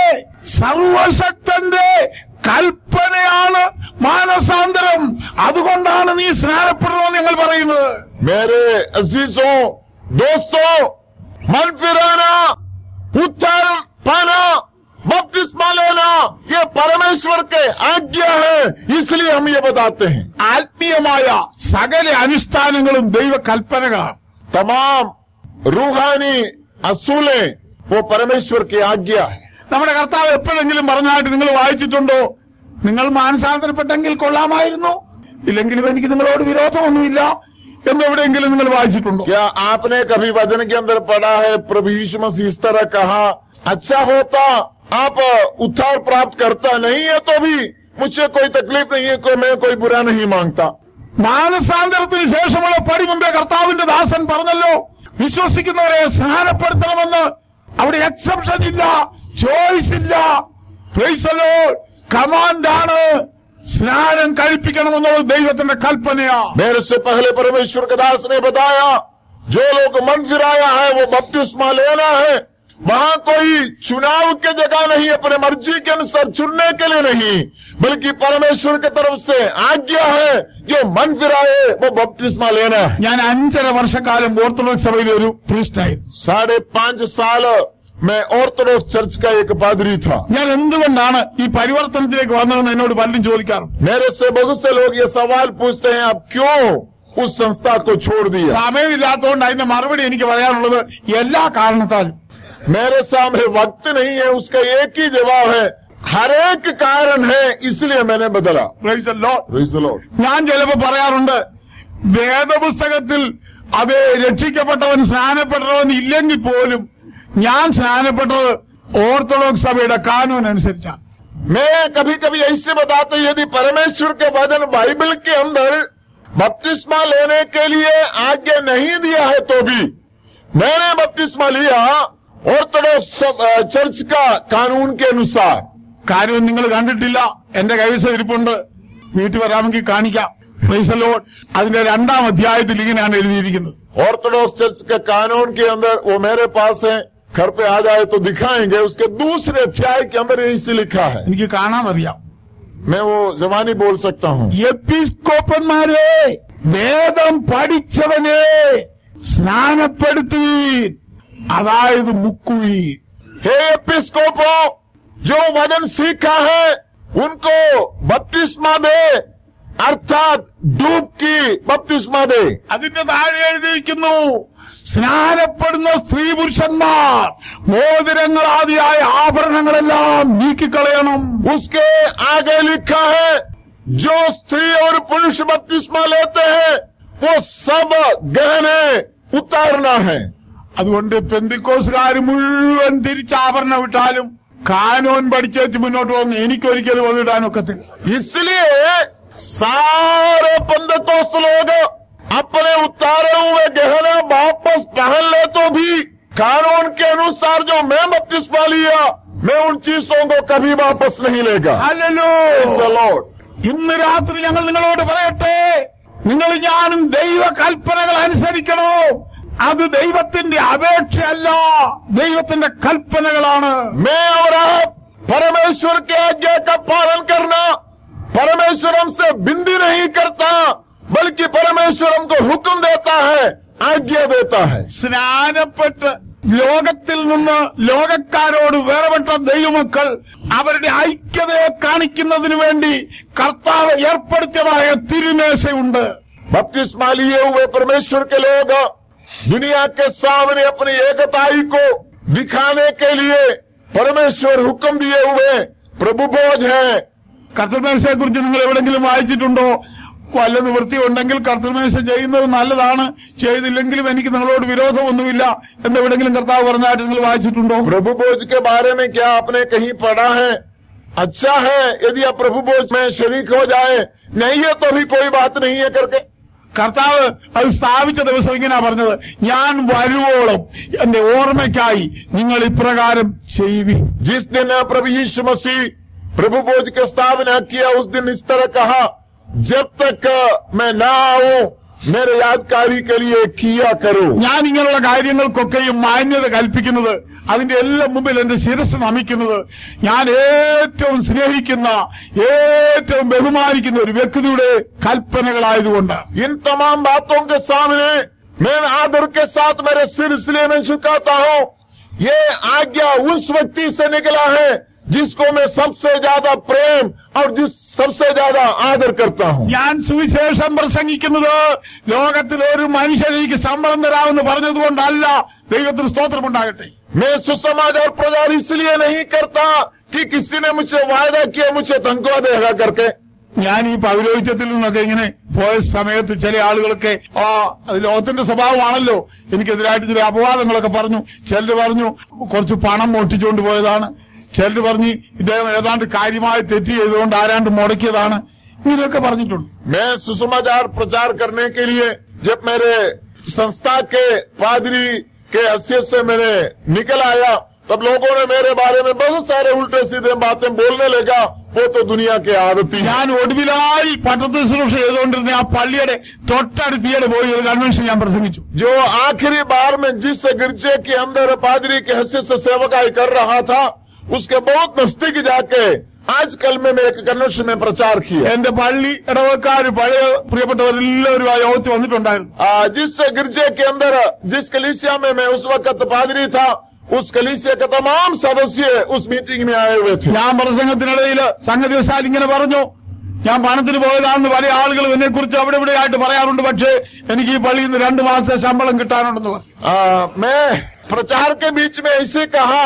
A: സർവശക്തന്റെ കൽപ്പനയാണ് മാനസാന്തരം അതുകൊണ്ടാണ് നീ സ്നാനപ്പെടണമെന്ന് ഞങ്ങൾ പറയുന്നത്
B: मेरे अजीजों दोस्तों मन फिराना उत्तर पाना बपतिस्मा लेना ये परमेश्वर के आज्ञा है इसलिए हम ये बताते हैं
A: ആത്മീയമായ സകല അനുഷ്ഠാനങ്ങളും ദൈവ കൽപ്പനകളാണ്
B: तमाम रूहानी असूलें वो परमेश्वर की आज्ञा है
A: നമ്മുടെ കർത്താവ് എപ്പോഴെങ്കിലും പറഞ്ഞായിട്ട് നിങ്ങൾ വായിച്ചിട്ടുണ്ടോ നിങ്ങൾ മാനസാന്തരപ്പെട്ടെങ്കിൽ കൊള്ളാമായിരുന്നു ഇല്ലെങ്കിലും എനിക്ക് നിങ്ങളോട് വിരോധമൊന്നുമില്ല എന്ന് എവിടെയെങ്കിലും നിങ്ങൾ വായിച്ചിട്ടുണ്ടോ
B: क्या आपने कभी वचन के अंदर पढ़ा है प्रभु यीशु मसीह इस तरह कहा अच्छा होता आप उत्थान प्राप्त करता नहीं है तो भी मुझे कोई तकलीफ नहीं है कोई मैं कोई बुरा नहीं मांगता
A: മാനസാന്തരത്തിന് ശേഷമുള്ള പടി മുമ്പേ കർത്താവിന്റെ ദാസൻ പറഞ്ഞല്ലോ വിശ്വസിക്കുന്നവരെ സ്നാനപ്പെടുത്തണമെന്ന് അവിടെ എക്സെപ്ഷൻ ഇല്ല ചോയ്സ് ഇല്ല പ്രൈസലോ കമാൻഡാണ് സ്നാനം കഴിപ്പിക്കണമെന്നുള്ളത് ദൈവത്തിന്റെ കൽപ്പനയാ
B: मेरे से पहले परमेश्वर का दास ने बताया जो लोग मन फिराया है वो बपतिस्मा लेना है वहाँ कोई चुनाव की जगह नहीं अपने मर्जी के अनुसार चुनने के लिए नहीं बल्कि परमेश्वर की तरफ से आज्ञा है जो मन फिराए वो बपतिस्मा लेना है
A: ഞാൻ അഞ്ചര വർഷക്കാലം ഓർത്തഡോക്സ് സഭയിലെ ഒരു പ്രീസ്റ്റായിരുന്നു
B: साढ़े पांच साल मैं ऑर्थोडॉक्स चर्च का एक पादरी था
A: ഞാൻ എന്തുകൊണ്ടാണ് ഈ പരിവർത്തനത്തിലേക്ക് വന്നതെന്ന് എന്നോട് പലരും ചോദിക്കാറുണ്ട്
B: मेरे से बहुत से लोग ये सवाल पूछते हैं आप क्यों उस संस्था को छोड़ दिया
A: സമയമില്ലാത്തതുകൊണ്ട് അതിന്റെ മറുപടി എനിക്ക് പറയാനുള്ളത് എല്ലാ കാരണത്താലും
B: मेरे सामने वक्त नहीं है उसका एक ही जवाब है हर एक कारण है इसलिए मैंने बदला
A: Praise the Lord.
B: Praise the Lord.
A: ഞാൻ ചിലപ്പോ പറയാറുണ്ട് വേദപുസ്തകത്തിൽ അത് രക്ഷിക്കപ്പെട്ടവൻ സ്നാനപ്പെട്ടവൻ ഇല്ലെങ്കിൽ പോലും ഞാൻ സ്നാനപ്പെട്ടത് ഓർത്തഡോക്സ് സഭയുടെ കാനൂൻ അനുസരിച്ചാണ്
B: मैं कभी कभी ऐसे बताता हूं, यदि परमेश्वर के वचन बाइबल के अंदर बपतिस्मा लेने के लिए आज्ञा नहीं दिया है तो भी मैंने बपतिस्मा लिया ऑर्थोडॉक्स चर्च का कानून के अनुसार
A: കാര്യം നിങ്ങൾ കണ്ടിട്ടില്ല എന്റെ കൈവശം ഇരിപ്പുണ്ട് വീട്ടിൽ വരാമെങ്കിൽ കാണിക്കാം പൈസലോ അതിന്റെ രണ്ടാം അധ്യായത്തിൽ ഇങ്ങനെയാണ് എഴുതിയിരിക്കുന്നത്
B: ऑर्थोडॉक्स चर्च के कानून के अंदर वो मेरे पास है घर पे आ जाए तो दिखाएंगे उसके दूसरे अध्याय के अंदर इसे लिखा है
A: എനിക്ക് കാണാനറിയാം
B: मैं वो जबानी बोल सकता हूँ
A: എപ്പിസ്കോപ്പന്മാരെ വേദം പഠിച്ചവനെ സ്നാനപ്പെടുത്തുവീൻ അതായത് മുക്കുവീൻ
B: हे एपिस्कोपो जो वजन सीखा है उनको बपतिस्मा दे अर्थात डूब की बपतिस्मा दे
A: അതിന്റെ താഴെ എഴുതിയിരിക്കുന്നു സ്നാനപ്പെടുന്ന സ്ത്രീ പുരുഷന്മാർ മോതിരങ്ങളാദിയായ ആഭരണങ്ങളെല്ലാം നീക്കിക്കളയണം
B: उसके आगे लिखा है जो स्त्री और पुरुष बपतिस्मा लेते हैं वो सब गहने उतारना है
A: അതുകൊണ്ട് പെന്തിക്കോസുകാർ മുഴുവൻ തിരിച്ചാഭരണം വിട്ടാലും കാനോൻ പഠിച്ചേച്ച് മുന്നോട്ട് വന്ന് എനിക്കൊരിക്കലും വന്നിടാനൊക്കത്തില്ല
B: इसलिए सारे पंडितोस्त लोग अपने उतारे हुए गहना वापस पहन ले तो भी कानून के अनुसार जो मैं बपतिस्मा लिया मैं उन चीजों को कभी वापस नहीं लेगा
A: അല്ലല്ലോ
B: Praise the Lord.
A: ഇന്ന് രാത്രി ഞങ്ങൾ നിങ്ങളോട് പറയട്ടെ നിങ്ങൾ ഞാനും ദൈവ കൽപ്പനകൾ അനുസരിക്കണോ അത് ദൈവത്തിന്റെ അപേക്ഷയല്ല ദൈവത്തിന്റെ കൽപ്പനകളാണ്
B: मैं और आप परमेश्वर के आज्ञा का पालन करना परमेश्वर हमसे बिंदी नहीं करता बल्कि परमेश्वर हमको हुक्म देता है आज्ञा देता है
A: സ്നാനപ്പെട്ട് ലോകത്തിൽ നിന്ന് ലോകക്കാരോട് വേർപെട്ട ദൈവമക്കൾ അവരുടെ ഐക്യതയെ കാണിക്കുന്നതിനു വേണ്ടി കർത്താവ് ഏർപ്പെടുത്തിയതായ തിരുമേശയുണ്ട്
B: बपतिस्मा लिए हुए परमेश्वर के लोग दुनिया के सामने अपनी एकताई को दिखाने के लिए परमेश्वर हुक्म दिए हुए प्रभु भोज है
A: കർത്തൃമേശയെ കുറിച്ച് നിങ്ങൾ എവിടെങ്കിലും വായിച്ചിട്ടുണ്ടോ വല്ല നിവൃത്തി ഉണ്ടെങ്കിൽ കർത്തൃമേശ ചെയ്യുന്നത് നല്ലതാണ് ചെയ്തില്ലെങ്കിലും എനിക്ക് നിങ്ങളോട് വിരോധമൊന്നുമില്ല എന്നെവിടെങ്കിലും കർത്താവ് പറഞ്ഞായിട്ട് നിങ്ങൾ വായിച്ചിട്ടുണ്ടോ
B: प्रभु भोज के बारे में क्या आपने कहीं पढ़ा है अच्छा है यदि आप प्रभु भोज में शरीक हो जाए नहीं है तो भी कोई बात नहीं है करके
A: കർത്താവ് അത് സ്ഥാപിച്ച ദിവസം ഇങ്ങനെ പറഞ്ഞത് ഞാൻ വരുവോളം എന്റെ ഓർമ്മയ്ക്കായി നിങ്ങൾ ഇപ്രകാരം ചെയ്യുവി
B: जिस दिन प्रभु यीशु मसीह प्रभु भोज की स्थापना किया उस दिन इस तरह कहा जब तक मैं ना आऊं मेरे यादकारी के लिए किया करो
A: ഞാൻ ഇങ്ങനെയുള്ള കാര്യങ്ങൾക്കൊക്കെയും മാന്യത കൽപ്പിക്കുന്നത് അതിന്റെ എല്ലാം മുമ്പിൽ എന്റെ ശിരസ് നമിക്കുന്നത് ഞാൻ ഏറ്റവും സ്നേഹിക്കുന്ന ഏറ്റവും ബഹുമാനിക്കുന്ന ഒരു വ്യക്തിയുടെ കൽപ്പനകളായതുകൊണ്ട്
B: इन तमाम बातों के सामने मैं आदर के साथ मेरे सिर इसलिए मैं झुकाता हूँ ये आज्ञा उस व्यक्ति से निकला है जिसको मैं सबसे ज्यादा प्रेम और जिस सबसे ज्यादा आदर करता हूँ
A: ഞാൻ സുവിശേഷം പ്രസംഗിക്കുന്നത് ലോകത്തിൽ ഒരു മനുഷ്യൻ എനിക്ക് ശമ്പളം തരാമെന്ന് പറഞ്ഞതുകൊണ്ടല്ല ദൈവത്തിന് സ്തോത്രമുണ്ടാകട്ടെ
B: मैं सुसमाज और प्रचार इसलिए नहीं करता कि किसी ने मुझे वायदा किया मुझे तनख्वाह देगा करके
A: ഞാൻ ഈ പൗരോഹിത്യത്തിൽ നിന്നൊക്കെ ഇങ്ങനെ പോയ സമയത്ത് ചില ആളുകളൊക്കെ ആ അത് ലോകത്തിന്റെ സ്വഭാവമാണല്ലോ എനിക്കെതിരായിട്ട് ചില അപവാദങ്ങളൊക്കെ പറഞ്ഞു ചിലർ പറഞ്ഞു കുറച്ച് പണം മോട്ടിച്ചുകൊണ്ട് പോയതാണ് ചിലർ പറഞ്ഞ് ഇദ്ദേഹം ഏതാണ്ട് കാര്യമായി തെറ്റ് ചെയ്തുകൊണ്ട് ആരാണ്ട് മുടക്കിയതാണ് ഇങ്ങനെയൊക്കെ പറഞ്ഞിട്ടുണ്ട്
B: मैं सुसमाचार प्रचार करने के लिए जब मेरे संस्था के पादरी के हैसियत से मैंने निकल आया तब लोगों ने मेरे बारे में बहुत सारे उल्टे सीधे बातें बोलने लगा वो तो दुनिया के आदती है
A: ഞാൻ ഒടുവിലായി പട്ടത്ത് ശുശ്രൂഷ ചെയ്തുകൊണ്ടിരുന്ന ആ പള്ളിയുടെ തൊട്ടടുത്തിയുടെ പോയി ഒരു കൺവെൻഷൻ ഞാൻ പ്രസംഗിച്ചു
B: जो आखिरी बार में जिस गिरजे के अंदर पादरी के हैसियत से सेवकाई कर रहा था उसके बहुत नजदीक जाके आजकल में मैं एक कन्वेंशन में प्रचार किया
A: എന്റെ പള്ളി ഇടവക്കാര് പഴയ പ്രിയപ്പെട്ടവരെല്ലാവരും ആ യോഗത്തിൽ വന്നിട്ടുണ്ടായിരുന്നു
B: आ, जिस गिरजे के अंदर जिस कलीसिया में मैं उस वक्त पादरी था उस कलीसिया के तमाम सदस्य उस मीटिंग में आए हुए थे
A: ഞാൻ പ്രസംഗത്തിനിടയിൽ സംഗതി വശാൽ ഇങ്ങനെ പറഞ്ഞു ഞാൻ പണത്തിന് പോയതാണെന്ന് പല ആളുകളും എന്നെ കുറിച്ച് അവിടെ ഇവിടെ ആയിട്ട് പറയാറുണ്ട് പക്ഷേ എനിക്ക് ഈ പള്ളിയിൽ നിന്ന് രണ്ടു മാസത്തെ ശമ്പളം കിട്ടാനുണ്ടെന്ന് പറഞ്ഞു
B: आ, मैं प्रचार के बीच में ऐसे कहा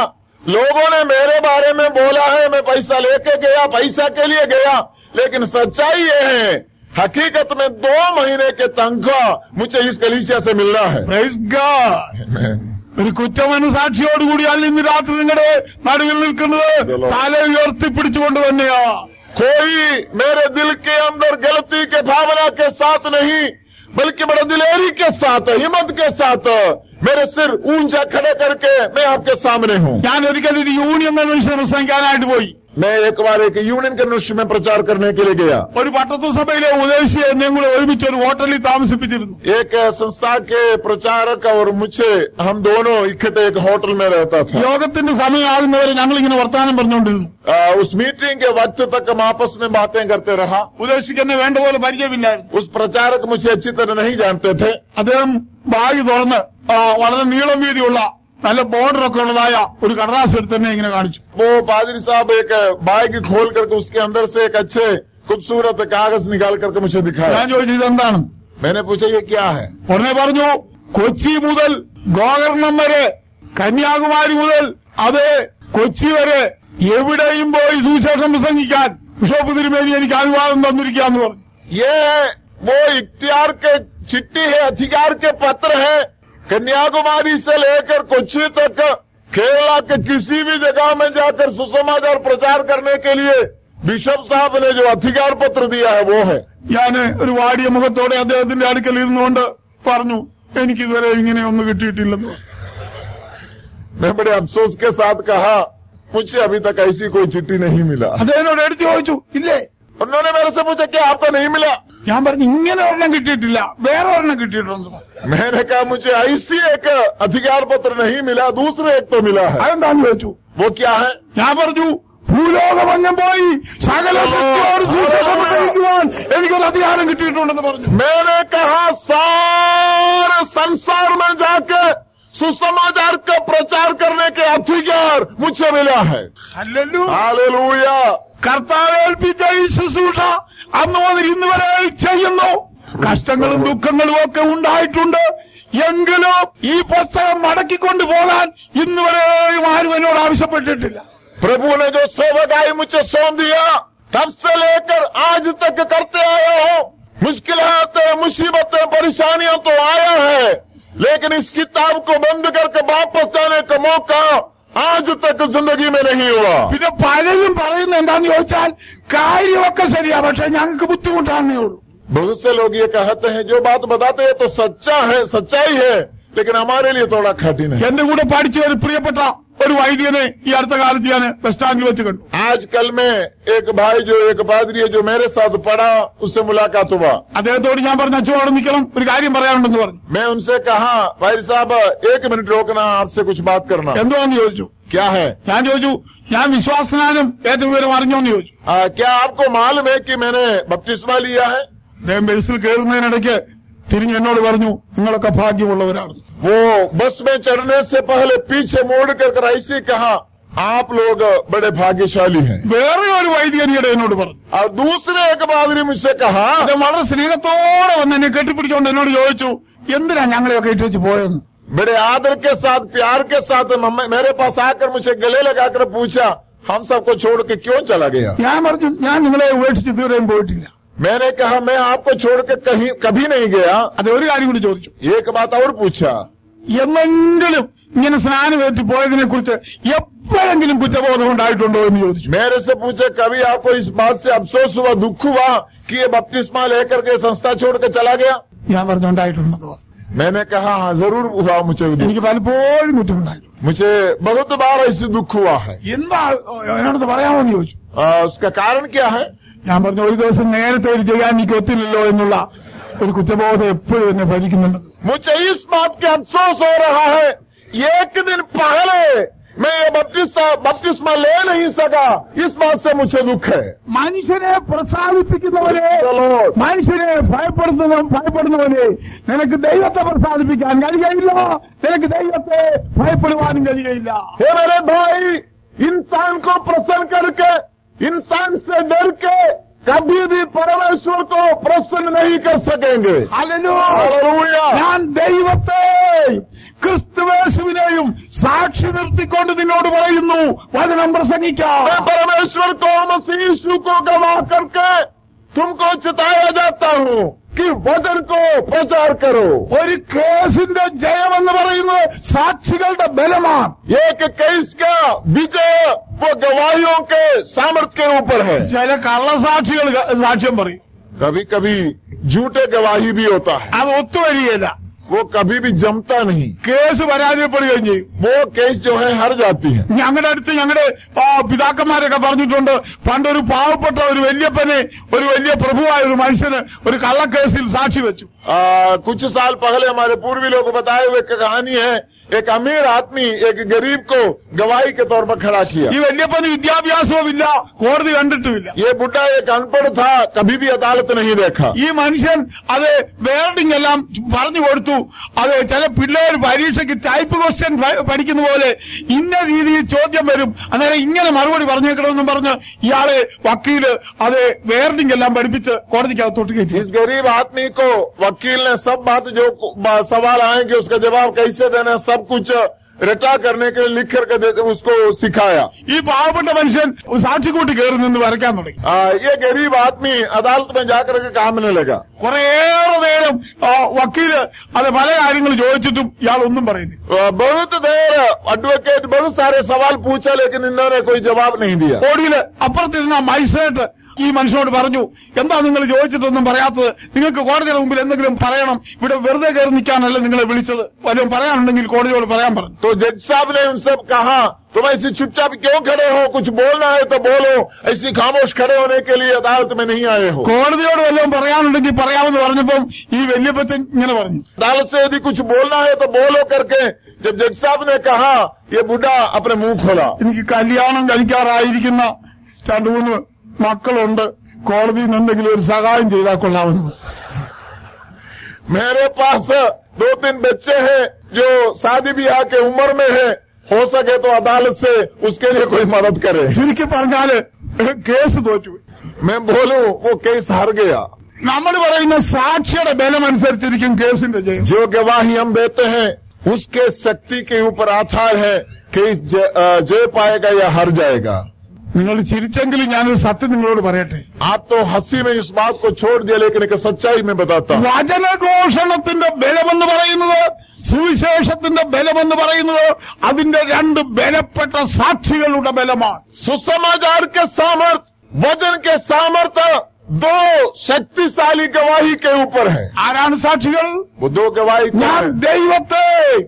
B: लोगों ने मेरे बारे में बोला है मैं पैसा लेके गया पैसा के लिए गया लेकिन सच्चाई ये है हकीकत में दो महीने के तनख्वाह मुझे इस कलीसिया से मिलना है
A: Praise God. ഒരു കുറ്റമനസാക്ഷിയോടുകൂടിയാണ് ഇന്ന് രാത്രി നിങ്ങളുടെ നടുവിൽ നിൽക്കുന്നത് തല ഉയർത്തി പിടിച്ചുകൊണ്ട് തന്നെയാ
B: कोई मेरे दिल के अंदर गलती के भावना के साथ नहीं बल्कि बड़े दिलेरी के साथ हिम्मत के साथ मेरे सिर ऊंचा खड़े करके मैं आपके सामने हूँ
A: ഞാൻ ഒരിക്കലും ഒരു യൂണിയൻ കൺവെൻഷൻ പ്രസംഗിക്കാനായിട്ട് പോയി
B: मैं एक बार एक यूनियन कन्वेंशन में प्रचार करने के लिए गया
A: ഒരു പട്ടത്തു സഭയിലെ ഉദ്ദേശിച്ച് എന്നെയും കൂടെ ഒരുമിച്ച് ഒരു ഹോട്ടലിൽ താമസിപ്പിച്ചിരുന്നു
B: एक संस्था के प्रचारक और मुझे हम दोनों इकट्ठे एक होटल में रहता था
A: യോഗത്തിന്റെ സമയമാകുന്നവരെ ഞങ്ങൾ ഇങ്ങനെ വർത്തമാനം പറഞ്ഞുകൊണ്ടിരുന്നു
B: आ, उस मीटिंग के वक्त तक हम आपस में बातें करते रहा
A: ഉദ്ദേശിക്ക് എന്നെ വേണ്ട പോലെ പരിചയമില്ലായിരുന്നു
B: उस प्रचारक मुझे अच्छी तरह नहीं जानते थे
A: അദ്ദേഹം ബാഗ് തുറന്ന് ആ, വളരെ നീളം വീതിയുള്ള നല്ല ബോർഡറൊക്കെ ഉള്ളതായ ഒരു കടലാസ് എടുത്ത് തന്നെ ഇങ്ങനെ കാണിച്ചു
B: वो पादरी साहब एक बैग खोल करके उसके अंदर से एक अच्छे खूबसूरत कागज निकाल करके मुझे दिखाया
A: ഞാൻ ചോദിച്ചു ഇതെന്താണ്
B: मैंने पूछा ये क्या है
A: ഉടനെ പറഞ്ഞു കൊച്ചി മുതൽ ഗോകർണം വരെ കന്യാകുമാരി മുതൽ അത് കൊച്ചി വരെ എവിടെയും പോയി സുവിശേഷം പ്രസംഗിക്കാൻ ബിഷപ്പ് തിരുമേനി എനിക്ക് അനുവാദം തന്നിരിക്കാന്ന് പറഞ്ഞു
B: ये वो इख्तियार के चिट्ठी है अधिकार के पत्र है कन्याकुमारी से लेकर कोच्चि तक केरला के किसी भी जगह में जाकर सुसमाचार प्रचार करने के लिए बिशप साहब ने जो अधिकार पत्र दिया है वो है
A: ഞാൻ ഒരു വാടിയ മുഖത്തോടെ അദ്ദേഹത്തിന്റെ അടുക്കൽ ഇരുന്നുകൊണ്ട് പറഞ്ഞു എനിക്കിതുവരെ ഇങ്ങനെ ഒന്നും കിട്ടിയിട്ടില്ലെന്ന് പറഞ്ഞു.
B: मैं बड़े अफसोस के साथ कहा मुझे अभी तक ऐसी कोई चिट्ठी नहीं मिला
A: അദ്ദേഹത്തിനോട് എടുത്തു ചോദിച്ചു ഇല്ലേ
B: उन्होंने मेरे से पूछा क्या आपको नहीं मिला
A: ഞാൻ പറഞ്ഞു ഇങ്ങനെ ഒരെണ്ണം കിട്ടിയിട്ടില്ല വേറെ ഒരെണ്ണം കിട്ടിയിട്ടുണ്ടെന്ന് പറഞ്ഞു
B: मैंने कहा मुझे ऐसी एक अधिकार पत्र नहीं मिला दूसरे एक तो मिला है
A: അതെന്താന്ന് ചോദിച്ചു
B: वो क्या है
A: ഞാൻ പറഞ്ഞു ഭൂലോകമഞ്ഞം പോയി സകല ശക്തിയോട് സുവിശേഷം പ്രസംഗിക്കുവാൻ എനിക്കൊരു അധികാരം കിട്ടിയിട്ടുണ്ടെന്ന് പറഞ്ഞു
B: मैंने कहा सारे संसार में जाके सुसमाचार का प्रचार करने के अधिकार मुझे मिला है
A: അല്ലല്ലോ
B: हालेलुया
A: കർത്താവ് ഏൽപ്പിച്ച ഈ ശുശ്രൂഷ അന്ന് മുതൽ ഇന്ന് വരെ ചെയ്യുന്നു കഷ്ടങ്ങളും ദുഃഖങ്ങളും ഒക്കെ ഉണ്ടായിട്ടുണ്ട് എങ്കിലും ഈ പുസ്തകം മടക്കിക്കൊണ്ട് പോകാൻ ഇന്ന് വരെയും ആരും എന്നോട് ആവശ്യപ്പെട്ടിട്ടില്ല
B: प्रभु ने जो सेवकाई मुझे सौंप दिया तब से लेकर आज तक करते आया हूँ मुश्किलातें मुसीबतें परेशानियां तो आया है लेकिन इस किताब को बंद करके वापस जाने का मौका आज तक जिंदगी में नहीं हुआ
A: പിന്നെ പലരും പറയുന്നത് എന്താന്ന് ചോദിച്ചാൽ കാര്യമൊക്കെ ശരിയാ പക്ഷെ ഞങ്ങൾക്ക് ബുദ്ധിമുട്ടാണെന്നേ ഉള്ളൂ
B: बहुत से लोग ये कहते हैं जो बात बताते हैं तो सच्चा है सच्चाई है लेकिन हमारे लिए थोड़ा कठिन है
A: എന്റെ കൂടെ പഠിച്ച ഒരു പ്രിയപ്പെട്ട ഒരു വൈദ്യനെ ഈ അടുത്ത കാലത്ത് ഞാൻ ബസ് സ്റ്റാൻഡിൽ വെച്ച് കണ്ടു
B: आजकल में एक भाई जो एक पादरी है जो मेरे साथ पढ़ा उससे मुलाकात हुआ
A: അദ്ദേഹത്തോട് ഞാൻ പറഞ്ഞു അച്ഛനോട് നിൽക്കണം ഒരു കാര്യം പറയാനുണ്ടെന്ന് പറഞ്ഞു
B: मैं उनसे कहा भाई साहब एक मिनट रोकना आपसे कुछ बात करना
A: എന്തുവാന്ന് ചോദിച്ചു
B: क्या है
A: ഞാൻ ചോദിച്ചു ഞാൻ വിശ്വാസനാലും ഏറ്റവും വിവരം അറിഞ്ഞോന്ന് ചോദിച്ചു
B: आ, क्या आपको मालूम है कि मैंने बपतिस्मा लिया है
A: അദ്ദേഹം ബസ്സിൽ കയറുന്നതിനിടയ്ക്ക് തിരിഞ്ഞ് എന്നോട് പറഞ്ഞു നിങ്ങളൊക്കെ ഭാഗ്യമുള്ളവരാണ്
B: वो बस में चढ़ने से पहले पीछे मोड़ कर कर ऐसे कहा आप लोग बड़े भाग्यशाली हैं
A: വേറെ ഒരു വൈദികനിയുടെ എന്നോട് പറഞ്ഞു
B: और दूसरे एक पादरी मुझसे कहा
A: അദ്ദേഹം വളരെ സ്നേഹത്തോടെ വന്ന് എന്നെ കെട്ടിപ്പിടിച്ചുകൊണ്ട് എന്നോട് ചോദിച്ചു എന്തിനാ ഞങ്ങളെയൊക്കെ ഇട്ടേച്ച് പോയെന്ന്
B: बड़े आदर के साथ प्यार के साथ मम्मी- मेरे पास आकर मुझे गले लगाकर पूछा हम सबको छोड़ के क्यों चला गया
A: ഞാൻ പറഞ്ഞു ഞാൻ നിങ്ങളെ ഉപേക്ഷിച്ച് ഇതുവരെയും പോയിട്ടില്ല
B: मैंने कहा मैं आपको छोड़ के कहीं कभी नहीं गया
A: അത് ഒരു കാര്യം കൂടി ചോദിച്ചു
B: एक बात और पूछा
A: എന്നെങ്കിലും ഇങ്ങനെ സ്നാനമേറ്റി പോയതിനെ കുറിച്ച് എപ്പോഴെങ്കിലും കുറ്റബോധം ഉണ്ടായിട്ടുണ്ടോ എന്ന് ചോദിച്ചു
B: मेरे से पूछे कभी आपको इस बात से अफसोस हुआ दुख हुआ कि ये बपतिस्मा लेकर के संस्था छोड़ के चला गया
A: ഞാൻ പറഞ്ഞു ഉണ്ടായിട്ടുണ്ടെന്ന് പറഞ്ഞു
B: मैंने कहा हाँ जरूर हुआ मुझे दुख
A: എനിക്ക് പലപ്പോഴും കുറ്റമുണ്ടായിട്ടുണ്ട്
B: मुझे बहुत बार ऐसे दुख हुआ है
A: എന്താ എന്നോടത്ത് പറയാമോ എന്ന് ചോദിച്ചു
B: आ, उसका कारण क्या है
A: ഞാൻ പറഞ്ഞു ഒരു ദിവസം നേരത്തെ ഇത് ചെയ്യാൻ എനിക്ക് ഒത്തില്ലല്ലോ എന്നുള്ള ഒരു കുറ്റബോധം എപ്പോഴും എന്നെ ഭരിക്കുന്നുണ്ട്
B: मुझे इस बात का अफसोस हो रहा है एक दिन पहले मैं ये बपतिस्मा बपतिस्मा ले नहीं सका इस बात से मुझे दुख है
A: മനുഷ്യനെ പ്രസാദിപ്പിക്കുന്നവരെ
B: चलो
A: മനുഷ്യനെ ഭയപ്പെടുത്തുന്ന ഭയപ്പെടുന്നവനെ നിനക്ക് ദൈവത്തെ പ്രസാദിപ്പിക്കാൻ കഴിയയില്ല നിനക്ക് ദൈവത്തെ ഭയപ്പെടുവാനും കഴിയയില്ല
B: हे मेरे भाई इंसान को प्रसन्न करके इंसान से डर के कभी भी परमेश्वर को प्रसन्न नहीं कर सकेंगे
A: ഹല്ലേലൂയ.
B: हालेलुया।
A: ഞാൻ ദൈവത്തെ ക്രിസ്തുവേശുവിനെയും സാക്ഷി നിർത്തിക്കൊണ്ട് നിന്നോട് പറയുന്നു വചനം പ്രസംഗിക്കാം
B: मैं परमेश्वर को और मसीह यीशु को गवाह करके तुमको चिताया जाता हूँ कि वचन को प्रचार करो
A: ഒരു കേസിന്റെ ജയമെന്ന് പറയുന്നത് സാക്ഷികളുടെ ബലമാണ്
B: एक केस का विजय वो गवाहियों के सामर्थ्य के ऊपर है
A: ചില കള്ളസാക്ഷികൾ ക- സാക്ഷ്യം പറയും
B: कभी कभी झूठे गवाही भी होता है
A: അത് ഒത്തുവരികയില്ല
B: वो कभी भी जमता नहीं
A: കേസ് പരാജയപ്പെടുകയും ചെയ്യും
B: वो केस जो है हार जाती है
A: ഞങ്ങളുടെ അടുത്ത് ഞങ്ങളുടെ ആ, പിതാക്കന്മാരൊക്കെ പറഞ്ഞിട്ടുണ്ട് പണ്ടൊരു പാവപ്പെട്ട ഒരു വല്യപ്പനെ ഒരു വലിയ പ്രഭുവായ ഒരു മനുഷ്യന് ഒരു കള്ളക്കേസിൽ സാക്ഷി വെച്ചു
B: आ, कुछ साल पहले हमारे पूर्वी लोग को बताए हुए एक कहानी है एक अमीर आदमी एक गरीब को गवाही के तौर पर खड़ा किया
A: ഈ വല്യപ്പന് വിദ്യാഭ്യാസവുമില്ല കോടതി കണ്ടിട്ടുമില്ല
B: ये बुढ़ा एक अनपढ़ था कभी भी अदालत नहीं देखा
A: ഈ മനുഷ്യൻ അത് വേർഡിംഗ് എല്ലാം പറഞ്ഞു കൊടുത്തു അത് ചില പിള്ളേർ പരീക്ഷയ്ക്ക് ടൈപ്പ് ക്വസ്റ്റ്യൻ പഠിക്കുന്ന പോലെ ഇന്ന രീതിയിൽ ചോദ്യം വരും അന്നേരം ഇങ്ങനെ മറുപടി പറഞ്ഞേക്കണമെന്നും പറഞ്ഞ് ഇയാളെ വക്കീല് അത് വേർഡിംഗ് എല്ലാം പഠിപ്പിച്ച് കോടതിക്കകത്തോട്ട് കയറ്റി
B: इस गरीब आदमी को वकील ने सब बात जो सवाल आएंगे उसका जवाब कैसे देना है, सब कुछ रटा करने के लिए लिख करके दे, उसको सिखाया
A: ഈ പാവപ്പെട്ട മനുഷ്യൻ സാക്ഷിക്കൂട്ടി കയറി നിന്ന് വരയ്ക്കാൻ തുടങ്ങി
B: आ, ये गरीब आदमी अदालत में जाकर के काम में लगा
A: കുറേയേറെ നേരം ആ, വക്കീല് അത് പല കാര്യങ്ങൾ ചോദിച്ചിട്ടും ഇയാൾ ഒന്നും പറയുന്നില്ല
B: आ, बहुत देर एडवोकेट बहुत सारे सवाल पूछा लेकिन इन्होंने कोई जवाब नहीं दिया
A: കോടിയില് അപ്പുറത്തിരുന്ന മജിസ്ട്രേറ്റ് ഈ മനുഷ്യനോട് പറഞ്ഞു എന്താ നിങ്ങൾ ചോദിച്ചിട്ടൊന്നും പറയാത്തത് നിങ്ങൾക്ക് കോടതിയുടെ മുമ്പിൽ എന്തെങ്കിലും പറയണം ഇവിടെ വെറുതെ കയറി നിൽക്കാനല്ല നിങ്ങളെ വിളിച്ചത് വല്ലതും പറയാനുണ്ടെങ്കിൽ കോടതിയോട് പറയാൻ പറഞ്ഞു
B: तो जज साहब ने उन सब कहा तुम ऐसी चुपचाप क्यों खड़े हो कुछ बोलना है तो बोलो ऐसी खामोश खड़े होने के लिए अदालत में नहीं आए हो
A: കോടതിയോട് വല്ലതും പറയാനുണ്ടെങ്കിൽ പറയാമെന്ന് പറഞ്ഞപ്പം ഈ വല്യപ്പച്ചൻ ഇങ്ങനെ പറഞ്ഞു
B: अदालत से यदि कुछ बोलना है तो बोलो करके जब जज साहब ने कहा ये बुढ़ा अपने मुंह खोला
A: എനിക്ക് കല്യാണം കഴിക്കാറായിരിക്കുന്ന രണ്ടു മൂന്ന് മക്കളുണ്ട് കോടതിയിൽ നിന്ന് എന്തെങ്കിലും ഒരു സഹായം ചെയ്താൽ കൊള്ളാമെന്ന്
B: मेरे पास दो तीन बच्चे हैं जो शादी ब्याह के उम्र में है हो सके तो अदालत से उसके लिए कोई मदद करे
A: ചുരുക്കി പറഞ്ഞാല് കേസ് തോറ്റുപോയി
B: मैं बोलूं वो केस हार गया
A: നമ്മൾ പറയുന്ന സാക്ഷിയുടെ ബലമനുസരിച്ചിരിക്കും കേസിന്റെ ജയം
B: जो गवाही हम देते हैं उसके शक्ति के ऊपर आधार है केस ज- अ, जय पाएगा या हार जाएगा
A: നിങ്ങൾ ചിരിച്ചെങ്കിലും ഞാനൊരു സത്യം നിങ്ങളോട് പറയട്ടെ
B: आप तो हंसी में इस बात को छोड़ दिया लेकिन एक सच्चाई में बताता हूं
A: വചനഘോഷണത്തിന്റെ ബലമെന്ന് പറയുന്നത് സുവിശേഷത്തിന്റെ ബലമെന്ന് പറയുന്നത് അതിന്റെ രണ്ട് ബലപ്പെട്ട സാക്ഷികളുടെ ബലമാണ്
B: सुसमाचार के सामर्थ वजन के सामर्थ्य दो शक्तिशाली गवाही के ऊपर है
A: ആരാണ് സാക്ഷികൾ
B: वो दो गवाही कौन
A: ഞാൻ
B: है?
A: ദൈവത്തെ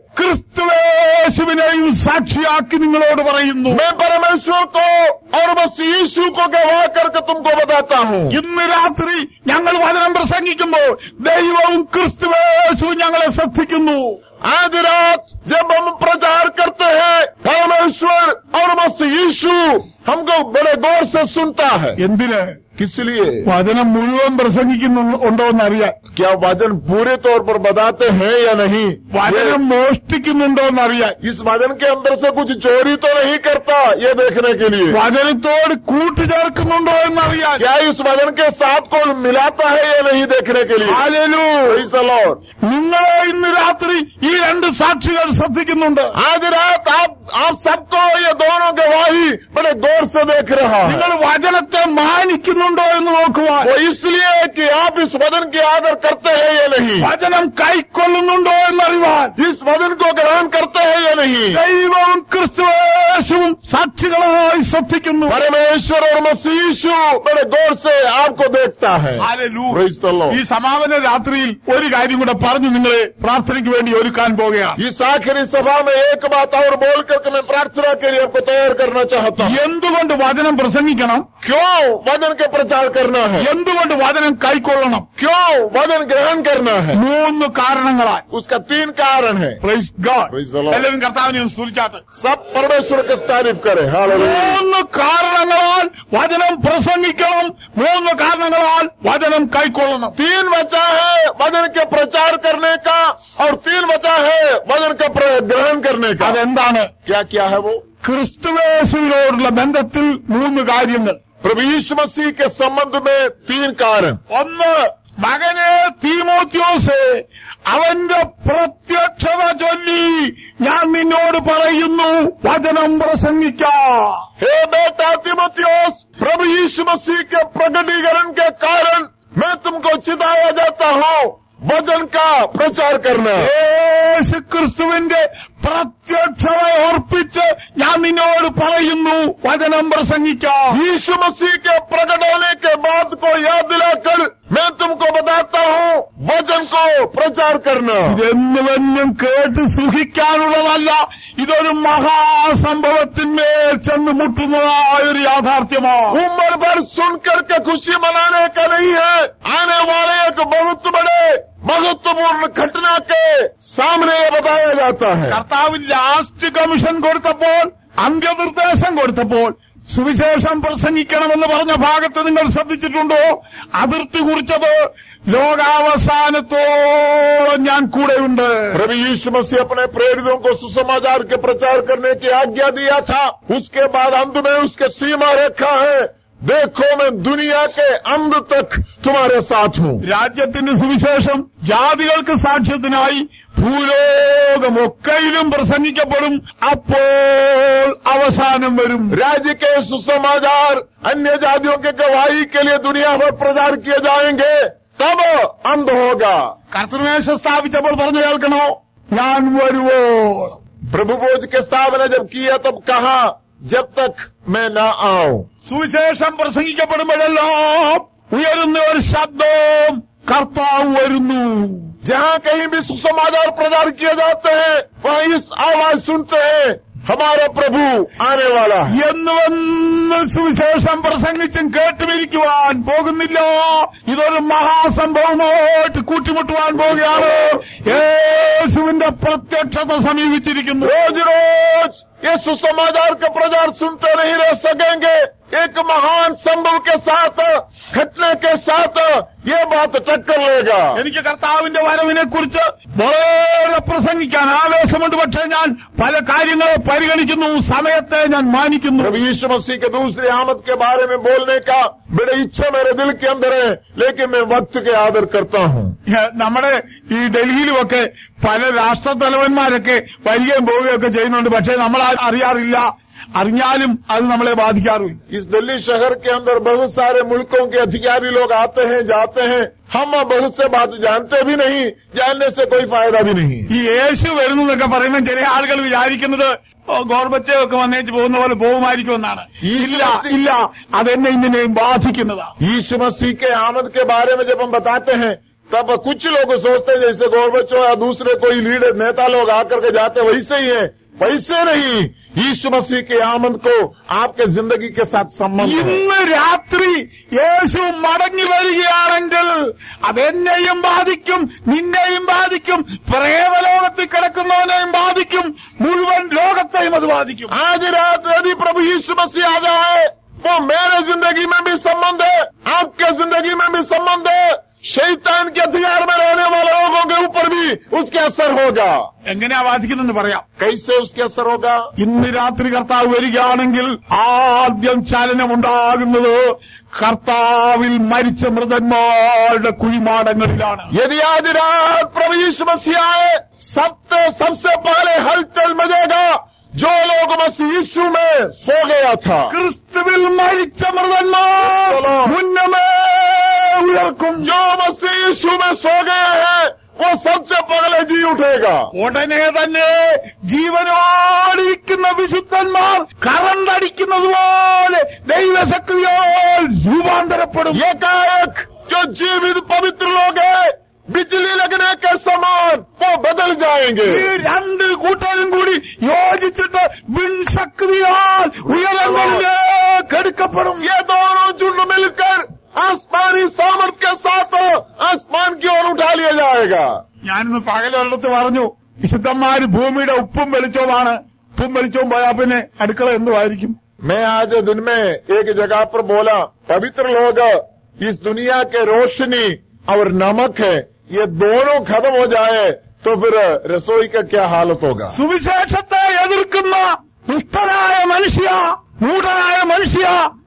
A: ക്രിസ്തുവേശുവിനെയും സാക്ഷിയാക്കി നിങ്ങളോട് പറയുന്നു
B: मैं परमेश्वर को और बस यीशु को गवाह करके तुमको बताता हूँ
A: ഇന്ന് രാത്രി ഞങ്ങൾ വചനം പ്രസംഗിക്കുമ്പോൾ ദൈവവും ക്രിസ്തുവേശുവും ഞങ്ങളെ ശ്രദ്ധിക്കുന്നു
B: आज रात जब हम प्रचार करते हैं परमेश्वर और बस यीशु हमको बड़े गौर से सुनता है
A: എന്തിന്
B: किस लिए
A: വചനം മുഴുവൻ പ്രസംഗിക്കുന്നുണ്ടോ എന്നറിയാൻ
B: क्या वजन पूरे तौर पर बताते हैं या नहीं
A: വചനം മോഷ്ടിക്കുന്നുണ്ടോ എന്നറിയാൻ
B: इस वजन के अंदर से कुछ चोरी तो नहीं करता ये देखने के लिए
A: വചനത്തോട് കൂട്ടുചേർക്കുന്നുണ്ടോ എന്നറിയാൻ
B: क्या इस वजन के साथ को मिलाता है या नहीं देखने के लिए
A: ഹാലലൂ.
B: Praise the Lord.
A: നിങ്ങളെ ഇന്ന് രാത്രി ഈ രണ്ട് സാക്ഷികൾ ശ്രദ്ധിക്കുന്നുണ്ട്
B: आज रात आप आप सबको ये दोनों गवाही बड़े गौर से देख रहा है
A: നിങ്ങൾ वചനത്തെ മാനിക്കുന്നുണ്ടോ എന്ന് നോക്കുവാൻ
B: वो इसलिए कि आप इस वजन की आदर करते हैं या नहीं
A: വചനം കൈക്കൊള്ളുന്നുണ്ടോ എന്നറിവാൻ
B: इस वजन को ग्रहण करते हैं या नहीं
A: ദൈവവും ക്രിസ്തുവേശുവും സാക്ഷികളായി ശ്രദ്ധിക്കുന്നു
B: परमेश्वर और मसीशु बड़े गौर से आपको देखता है
A: Hallelujah.
B: Praise the Lord.
A: ഈ സമാപന രാത്രിയിൽ ഒരു കാര്യം കൂടെ പറഞ്ഞു നിങ്ങളെ പ്രാർത്ഥനയ്ക്ക് വേണ്ടി ഒരുക്കാൻ പോകുകയാണ്
B: इस आखिरी सभा में एक बात और बोल करके मैं प्रार्थना के लिए आपको तैयार करना चाहता हूँ
A: എന്തുകൊണ്ട് വചനം പ്രസംഗിക്കണം
B: क्यों वजन के प्रचार करना है
A: എന്തുകൊണ്ട് വചനം കൈക്കൊള്ളണം
B: क्यों वजन ग्रहण करना है
A: മൂന്ന് കാരണങ്ങളാൽ
B: उसका तीन कारण है
A: Praise God.
B: Praise the Lord.
A: എല്ലാവരും കർത്താവിനെ ഒന്ന് സ്തുതിച്ചാട്ടെ
B: सब परमेश्वर की तारीफ करे हालेलुया
A: മൂന്ന് കാരണങ്ങളാൽ വചനം പ്രസംഗിക്കണം മൂന്ന് കാരണങ്ങളാൽ വചനം കൈക്കൊള്ളണം
B: तीन वजह है वजन के प्रचार करने का और तीन वजह है वजन का प्र- ग्रहण करने का
A: അതെന്താണ്
B: क्या क्या है वो
A: ക്രിസ്തുവേശുവിനോടുള്ള ബന്ധത്തിൽ മൂന്ന് കാര്യങ്ങൾ
B: प्रभु यीशु मसीह के संबंध में तीन कारण
A: ഒന്ന് മകനെ തീമോത്യോസ് അവന്റെ പ്രത്യക്ഷത ചൊല്ലി ഞാൻ നിന്നോട് പറയുന്നു വചനം പ്രസംഗിക്കാം
B: हे बेटा तिमोथियोस प्रभु यीशु मसीह के प्रकटीकरण के कारण मैं तुमको चिताया जाता हूँ वचन का प्रचार करना
A: യേശു ക്രിസ്തുവിന്റെ പ്രത്യക്ഷത ഓർപ്പിച്ച് ഞാൻ നിന്നോട് പറയുന്നു വചനം പ്രസംഗിക്കാം
B: यीशु मसीह के प्रकट होने के बाद को याद दिलाकर मैं तुमको बताता हूँ वचन को प्रचार करना
A: ഇതെന്നുവെന്നും കേട്ട് സുഖിക്കാനുള്ളതല്ല ഇതൊരു മഹാസംഭവത്തിന്മേൽ ചെന്ന് മുട്ടുന്നതായ ഒരു യാഥാർത്ഥ്യമാണ്
B: उम्र भर सुन करके खुशी मनाने का नहीं है आने वाले एक बहुत बड़े महत्वपूर्ण घटना के सामने ये बताया जाता है
A: കർത്താവ് ലാസ്റ്റ് കമ്മീഷൻ കൊടുത്തപ്പോൾ അന്ത്യനിർദ്ദേശം കൊടുത്തപ്പോൾ സുവിശേഷം പ്രസംഗിക്കണമെന്ന് പറഞ്ഞ ഭാഗത്ത് നിങ്ങൾ ശ്രദ്ധിച്ചിട്ടുണ്ടോ അതിർത്തി കുറിച്ചത് ലോകാവസാനത്തോളം ഞാൻ കൂടെയുണ്ട്
B: प्रभु यीशु मसीह अपने प्रेरितों को सुसमाचार के प्रचार करने की आज्ञा दिया था उसके बाद अंत में उसके सीमा रेखा है देखो मैं दुनिया के अंत तक तुम्हारे साथ हूँ
A: രാജ്യത്തിന്റെ സുവിശേഷം ജാതികൾക്ക് സാക്ഷ്യത്തിനായി ഭൂലോകമൊക്കയിലും പ്രസംഗിക്കപ്പെടും അപ്പോൾ അവസാനം വരും
B: राज्य के सुसमाचार अन्य जातियों के गवाही के लिए दुनिया भर प्रचार किए जाएंगे तब अंत होगा
A: കർത്തൃമേശ സ്ഥാപിച്ചപ്പോൾ പറഞ്ഞു കേൾക്കണോ ഞാൻ വരുവോളം
B: प्रभु भोज के स्थापना जब किया तब कहा जब तक मैं न आऊं
A: സുവിശേഷം പ്രസംഗിക്കപ്പെടുമ്പോഴെല്ലാം ഉയരുന്ന ഒരു ശബ്ദം കർത്താവ് വരുന്നു
B: जहाँ कहीं भी सुसमाचार प्रचार किए जाते हैं वहाँ इस आवाज सुनते हैं हमारा प्रभु आने वाला है
A: എന്നുവെന്ന് സുവിശേഷം പ്രസംഗിച്ചും കേട്ടുമിരിക്കുവാൻ പോകുന്നില്ല ഇതൊരു മഹാസംഭവമായിട്ട് കൂട്ടിമുട്ടുവാൻ പോവുകയാണ് യേശുവിന്റെ പ്രത്യക്ഷത സമീപിച്ചിരിക്കുന്നു
B: रोज रोज ये सुसमाचार का प्रचार सुनते नहीं रह सकेंगे एक महान संभव के साथ घटना के साथ ये बात टक्कर लेगा
A: എനിക്ക് കർത്താവിന്റെ വരവിനെ കുറിച്ച് വളരെ പ്രസംഗിക്കാൻ ആവേശമുണ്ട് പക്ഷേ ഞാൻ പല കാര്യങ്ങളെ പരിഗണിക്കുന്നു സമയത്തെ ഞാൻ മാനിക്കുന്നു
B: प्रभु यीशु मसीह के दूसरी आमद के बारे में बोलने का बड़ी इच्छा मेरे दिल के अंदर है लेकिन मैं वक्त के आदर करता हूँ
A: ഏ, നമ്മുടെ ഈ ഡൽഹിയിലുമൊക്കെ പല രാഷ്ട്രത്തലവന്മാരൊക്കെ വരികയും പോവുകയൊക്കെ ചെയ്യുന്നുണ്ട് പക്ഷേ നമ്മൾ ആ- അറിയാറില്ല അറിഞ്ഞാലും അത് നമ്മളെ ബാധിക്കാറുമില്ല
B: इस दिल्ली शहर के अंदर बहुत सारे मुल्कों के अधिकारी लोग आते हैं जाते हैं हम बहुत से बात जानते भी नहीं जानने से कोई फायदा भी नहीं
A: ഈ യേശു വരുന്നു എന്നൊക്കെ പറയുമ്പോൾ ചില ആളുകൾ വിചാരിക്കുന്നത് ഗോർബച്ചയൊക്കെ വന്നേച്ച് പോകുന്ന പോലെ പോകുമായിരിക്കുമെന്നാണ് ഇല്ല ഇല്ല അതെന്നെ ഇങ്ങനെയും ബാധിക്കുന്നതാ
B: यीशु मसीह के आमद के बारे में जब हम बताते हैं तब कुछ लोग सोचते हैं जैसे गोरबच्चो या दूसरे कोई लीडर नेता लोग आकर के जाते हैं, वैसे ही है वैसे नहीं यीशु मसीह के आमद को आपके जिंदगी के साथ संबंध है
A: ഇന്ന് രാത്രി യേശു മടങ്ങി വരികയാണെങ്കിൽ അതെന്നെയും ബാധിക്കും നിന്നെയും ബാധിക്കും പ്രേമലോകത്തിൽ കിടക്കുന്നവനെയും ബാധിക്കും മുഴുവൻ ലോകത്തെയും അത് ബാധിക്കും
B: आज रात यदि प्रभु यीशु मसीह आ जाए वो मेरे जिंदगी में भी संबंध है आपके जिंदगी में भी संबंध है शैतान के अधिकार में रहने वाले लोगों के ऊपर भी उसके असर होगा
A: എങ്ങനെയാ ബാധിക്കുന്നെന്ന് പറയാം
B: कैसे उसके असर होगा
A: ഇന്ന് രാത്രി കർത്താവ് വരികയാണെങ്കിൽ ആദ്യം ചലനമുണ്ടാകുന്നത് കർത്താവിൽ മരിച്ച മൃതന്മാരുടെ കുഴിമാടങ്ങളിലാണ്
B: यदि आज रात प्रभु यीशु मसीह आए सबसे सबसे पहले हलचल मचेगा जो लोग मसीह यीशु में सो गया था
A: ക്രിസ്തുവിൽ മരിച്ച മൃതന്മാർ മുന്നമേ ഉയർക്കും
B: जो मसीह यीशु में सो गए हैं वो सबसे पहले जी उठेगा
A: ഉടനെ തന്നെ ജീവനോടിരിക്കുന്ന വിശുദ്ധന്മാർ കറണ്ട് അടിക്കുന്നത് പോലെ ദൈവശക്തിയാൽ രൂപാന്തരപ്പെടും
B: एकाएक जो जीवित पवित्र लोग हैं बिजली लगने के समान वो बदल जाएंगे
A: ഈ രണ്ട് കൂട്ടരും കൂടി യോജിച്ചിട്ട് വിൺശക്തിയാൽ ഉയരങ്ങളിലേക്ക് എടുക്കപ്പെടും
B: ये दोनों झुंड मिलकर आसमानी सामर्थ के साथ आसमान की ओर उठा लिया जाएगा
A: ഞാനിന്ന് പകലൊരിടത്ത് പറഞ്ഞു വിശുദ്ധന്മാര് ഭൂമിയുടെ ഉപ്പും വെളിച്ചവുമാണ് ഉപ്പും വെളിച്ചവും പോയാൽ പിന്നെ അടുക്കള എന്തുമായിരിക്കും
B: मैं आज दिन में एक जगह पर बोला पवित्र लोग इस दुनिया के रोशनी और नमक है ये दोनों खत्म हो जाए तो फिर रसोई का क्या हालत होगा
A: സുവിശേഷത്തെ എതിർക്കുന്ന ദുഷ്ടനായ മനുഷ്യ മൂഢനായ മനുഷ്യ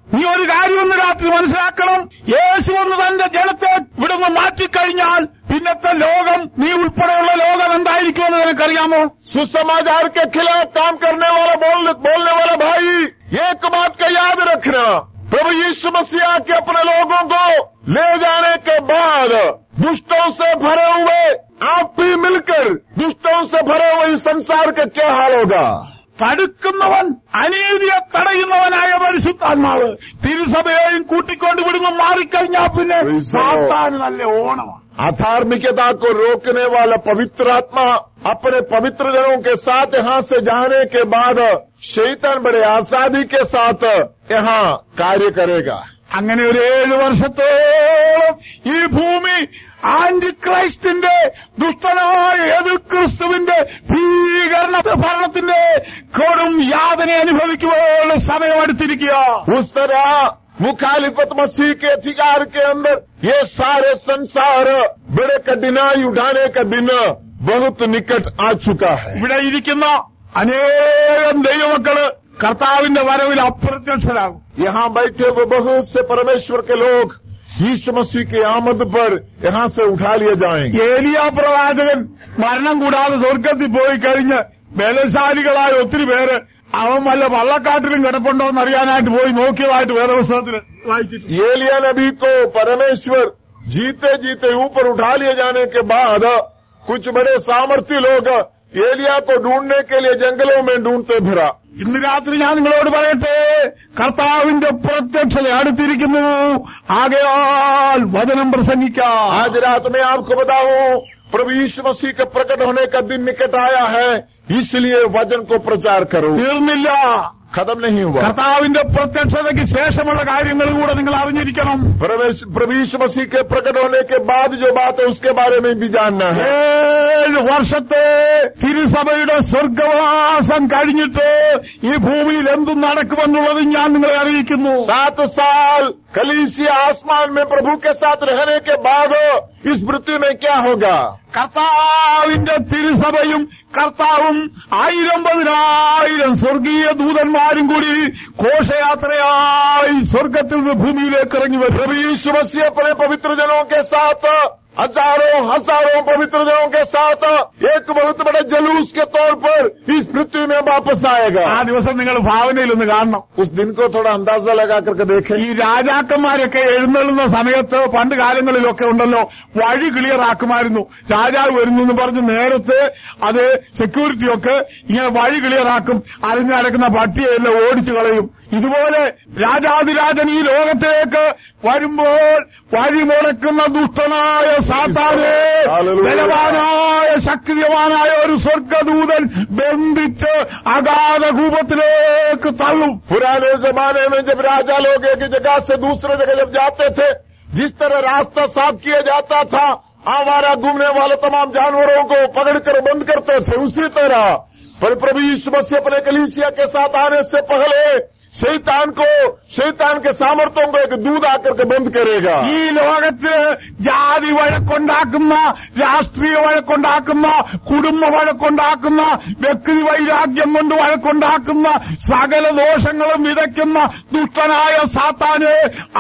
A: നീ ഒരു കാര്യം ഒന്ന് രാത്രി മനസ്സിലാക്കണം യേശു ഒന്ന് തന്റെ ജനത്തെ ഇവിടുന്ന് മാറ്റിക്കഴിഞ്ഞാൽ പിന്നത്തെ ലോകം നീ ഉൾപ്പെടെയുള്ള ലോകം എന്തായിരിക്കുമെന്ന് നിനക്കറിയാമോ
B: सुसमाचार के खिलाफ काम करने वाला बोल, बोलने वाला भाई एक बात का याद रखना प्रभु यीशु मसीह के अपने लोगों को ले जाने के बाद दुष्टों से भरे हुए आप भी मिलकर दुष्टों से भरे हुए इस संसार का क्या हाल होगा
A: തടുക്കുന്നവൻ അനീതിയെ തടയുന്നവനായ പരിശുദ്ധാത്മാവ് തിരുസഭയെയും കൂട്ടിക്കൊണ്ട് വിടുന്ന മാറിക്കഴിഞ്ഞാൽ പിന്നെ
B: Praise the Lord.
A: സാത്താന് നല്ല ഓണമാണ്
B: अधार्मिकता को रोकने वाला पवित्र आत्मा अपने पवित्र जनों के साथ यहाँ से जाने के बाद शैतान बड़े आजादी के साथ यहाँ कार्य करेगा
A: അങ്ങനെ ഒരു ഏഴ് വർഷത്തോളം ഈ ഭൂമി ആന്റി ക്രൈസ്റ്റിന്റെ ദുഷ്ടനായ എതിർ ക്രിസ്തുവിന്റെ ഭീകരണ ഭരണത്തിന്റെ കൊടും യാതന അനുഭവിക്കുവാനുള്ള സമയമെടുത്തിരിക്കുക
B: उस तरह मुखालिफत मसीह के अधिकार के अंदर ये सारे संसार बड़े कठिनाई उठाने का दिन बहुत निकट आ चुका है
A: ഇവിടെ ഇരിക്കുന്ന അനേകം ദൈവമക്കള് കർത്താവിന്റെ വരവിൽ അപ്രത്യക്ഷരാകും
B: यहाँ बैठे हुए बहुत से परमेश्वर के लोग यीशु मसीह की आमद पर यहाँ से उठा लिए जाएंगे
A: ഏലിയ പ്രവാചകൻ മരണം കൂടാതെ സ്വർഗത്തിൽ പോയി കഴിഞ്ഞ് ബലശാലികളായ ഒത്തിരി പേര് അവൻ വല്ല വള്ളക്കാട്ടിലും കിടപ്പുണ്ടോ എന്ന് അറിയാനായിട്ട് പോയി നോക്കിയതായിട്ട് വേറെ പുസ്തകത്തിൽ വായിച്ചിട്ടുണ്ട്
B: एलिया नबी को परमेश्वर जीते जीते ऊपर उठा लिए जाने के बाद कुछ बड़े सामर्थ्य लोग एलिया को ढूंढने के लिए जंगलों में ढूंढते फिरा
A: ഇന്ന് രാത്രി ഞാൻ നിങ്ങളോട് പറയട്ടെ കർത്താവിന്റെ പ്രത്യക്ഷത അടുത്തിരിക്കുന്നു ആകയാൽ വചനം പ്രസംഗിക്കാം
B: आज रात में आपको बताऊं प्रभु यीशु मसीह के प्रकट होने का दिन निकट आया है इसलिए वचन को प्रचार करो
A: തീർന്നില്ല
B: खत्म नहीं हुआ
A: കർത്താവിന്റെ പ്രത്യക്ഷതയ്ക്ക് ശേഷമുള്ള കാര്യങ്ങൾ കൂടെ നിങ്ങൾ അറിഞ്ഞിരിക്കണം
B: परमेश्वर प्रभु यीशु मसीह के प्रकट होने के बाद जो बात है उसके बारे में भी जानना है
A: ഏഴ് വർഷത്തെ തിരുസഭയുടെ സ്വർഗവാസം കഴിഞ്ഞിട്ട് ഈ ഭൂമിയിൽ എന്തും നടക്കുമെന്നുള്ളത് ഞാൻ നിങ്ങളെ അറിയിക്കുന്നു
B: सात साल कलीसिया आसमान में प्रभु के साथ रहने के बाद इस मृत्यु में क्या होगा
A: കർത്താവിന്റെ തിരുസഭയും കർത്താവും ആയിരം പതിനായിരം സ്വർഗീയ ദൂതന്മാരും കൂടി ഘോഷയാത്രയായി സ്വർഗത്തിൽ നിന്ന് ഭൂമിയിലേക്ക് ഇറങ്ങി വരും
B: प्रभु यीशु मसीह अपने पवित्र जनों के साथ हजारों हजारों पवित्र जनों के साथ एक बहुत बड़े जलूस के तौर पर इस पृथ्वी में वापस आएगा
A: ആ ദിവസം നിങ്ങൾ ഭാവനയിൽ ഒന്ന് കാണണം
B: उस दिन को थोड़ा अंदाजा लगा करके देखें
A: ഈ രാജാക്കന്മാരൊക്കെ എഴുന്നള്ളുന്ന സമയത്ത് പണ്ട് കാലങ്ങളിലൊക്കെ ഉണ്ടല്ലോ വഴി ക്ലിയർ ആക്കുമായിരുന്നു രാജാവ് വരുന്നു എന്ന് പറഞ്ഞ് നേരത്തെ അത് സെക്യൂരിറ്റിയൊക്കെ ഇങ്ങനെ വഴി ക്ലിയർ ആക്കും അരിഞ്ഞു നടക്കുന്ന പട്ടിയെല്ലാം ഓടിച്ചു കളയും ഇതുപോലെ രാജാതിരാജൻ ഈ ലോകത്തിലേക്ക് വരുമ്പോൾ വഴി മുടക്കുന്ന ദുഷ്ടനായ സാത്താനെ
B: Hallelujah.
A: ബലവാനായ ശക്തിവാനായ ഒരു സ്വർഗദൂതൻ ബന്ധിച്ച് അഗാധ കൂപത്തിലേക്ക് തള്ളും
B: पुराने जमाने में जब राजा लोग एक जगह से दूसरे जगह जब जाते थे जिस तरह रास्ता साफ किया जाता था आवारा घूमने वाले तमाम जानवरों को पकड़कर बंद करते थे उसी तरह पर प्रभु यीशु मसीह अपने कलीसिया के साथ आने से पहले शैतान को शैतान के सामर्थ्यों को एक दूध आकर के बंद करेगा
A: ഈ ലോകത്ത് ജാതി വഴക്കുണ്ടാക്കുന്ന രാഷ്ട്രീയ വഴക്കുണ്ടാക്കുന്ന കുടുംബ വഴക്കുണ്ടാക്കുന്ന വ്യക്തി വൈരാഗ്യം കൊണ്ട് വഴക്കുണ്ടാക്കുന്ന സകല ദോഷങ്ങളും വിതയ്ക്കുന്ന ദുഷ്ടനായ സാത്താന്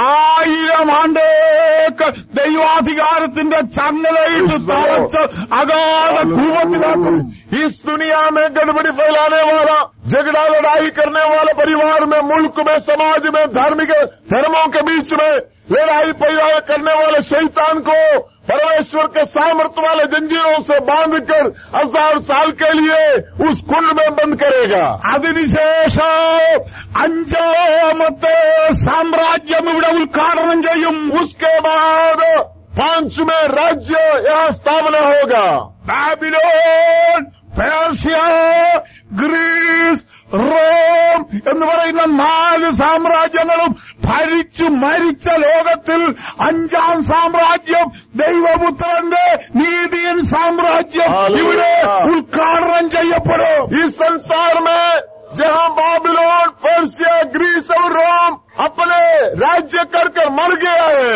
A: ആയിരം ആണ്ടേക്ക് ദൈവാധികാരത്തിന്റെ ചങ്ങലയിട്ട് തളച്ച് അഗാധ കൂപത്തിലാക്കും
B: इस दुनिया में गड़बड़ी फैलाने वाला झगड़ा लड़ाई करने वाला परिवार में मुल्क में समाज में धार्मिक धर्मों के बीच में लड़ाई पैदा करने वाले शैतान को परमेश्वर के सामर्थ्य वाले जंजीरों से बांधकर हजार साल के लिए उस कुंड में बंद करेगा
A: അതിനുശേഷം അഞ്ചാമത്തെ സാമ്രാജ്യം ഇവിടെ ഉദ്ഘാടനം ചെയ്യും
B: उसके बाद पांचवें राज्य यहाँ स्थापना होगा
A: ബാബിലോൺ പേർഷ്യ ഗ്രീസ് റോം എന്ന് പറയുന്ന നാല് സാമ്രാജ്യങ്ങളും ഭരിച്ചു മരിച്ച ലോകത്തിൽ അഞ്ചാം സാമ്രാജ്യം ദൈവപുത്രന്റെ നീതിയൻ സാമ്രാജ്യം ഇവിടെ ഉദ്ഘാടനം ചെയ്യപ്പെടും
B: इस संसार में जहाँ बाबिलोन पर्सिया ग्रीस और रोम अपने राज्य कर कर मर गया है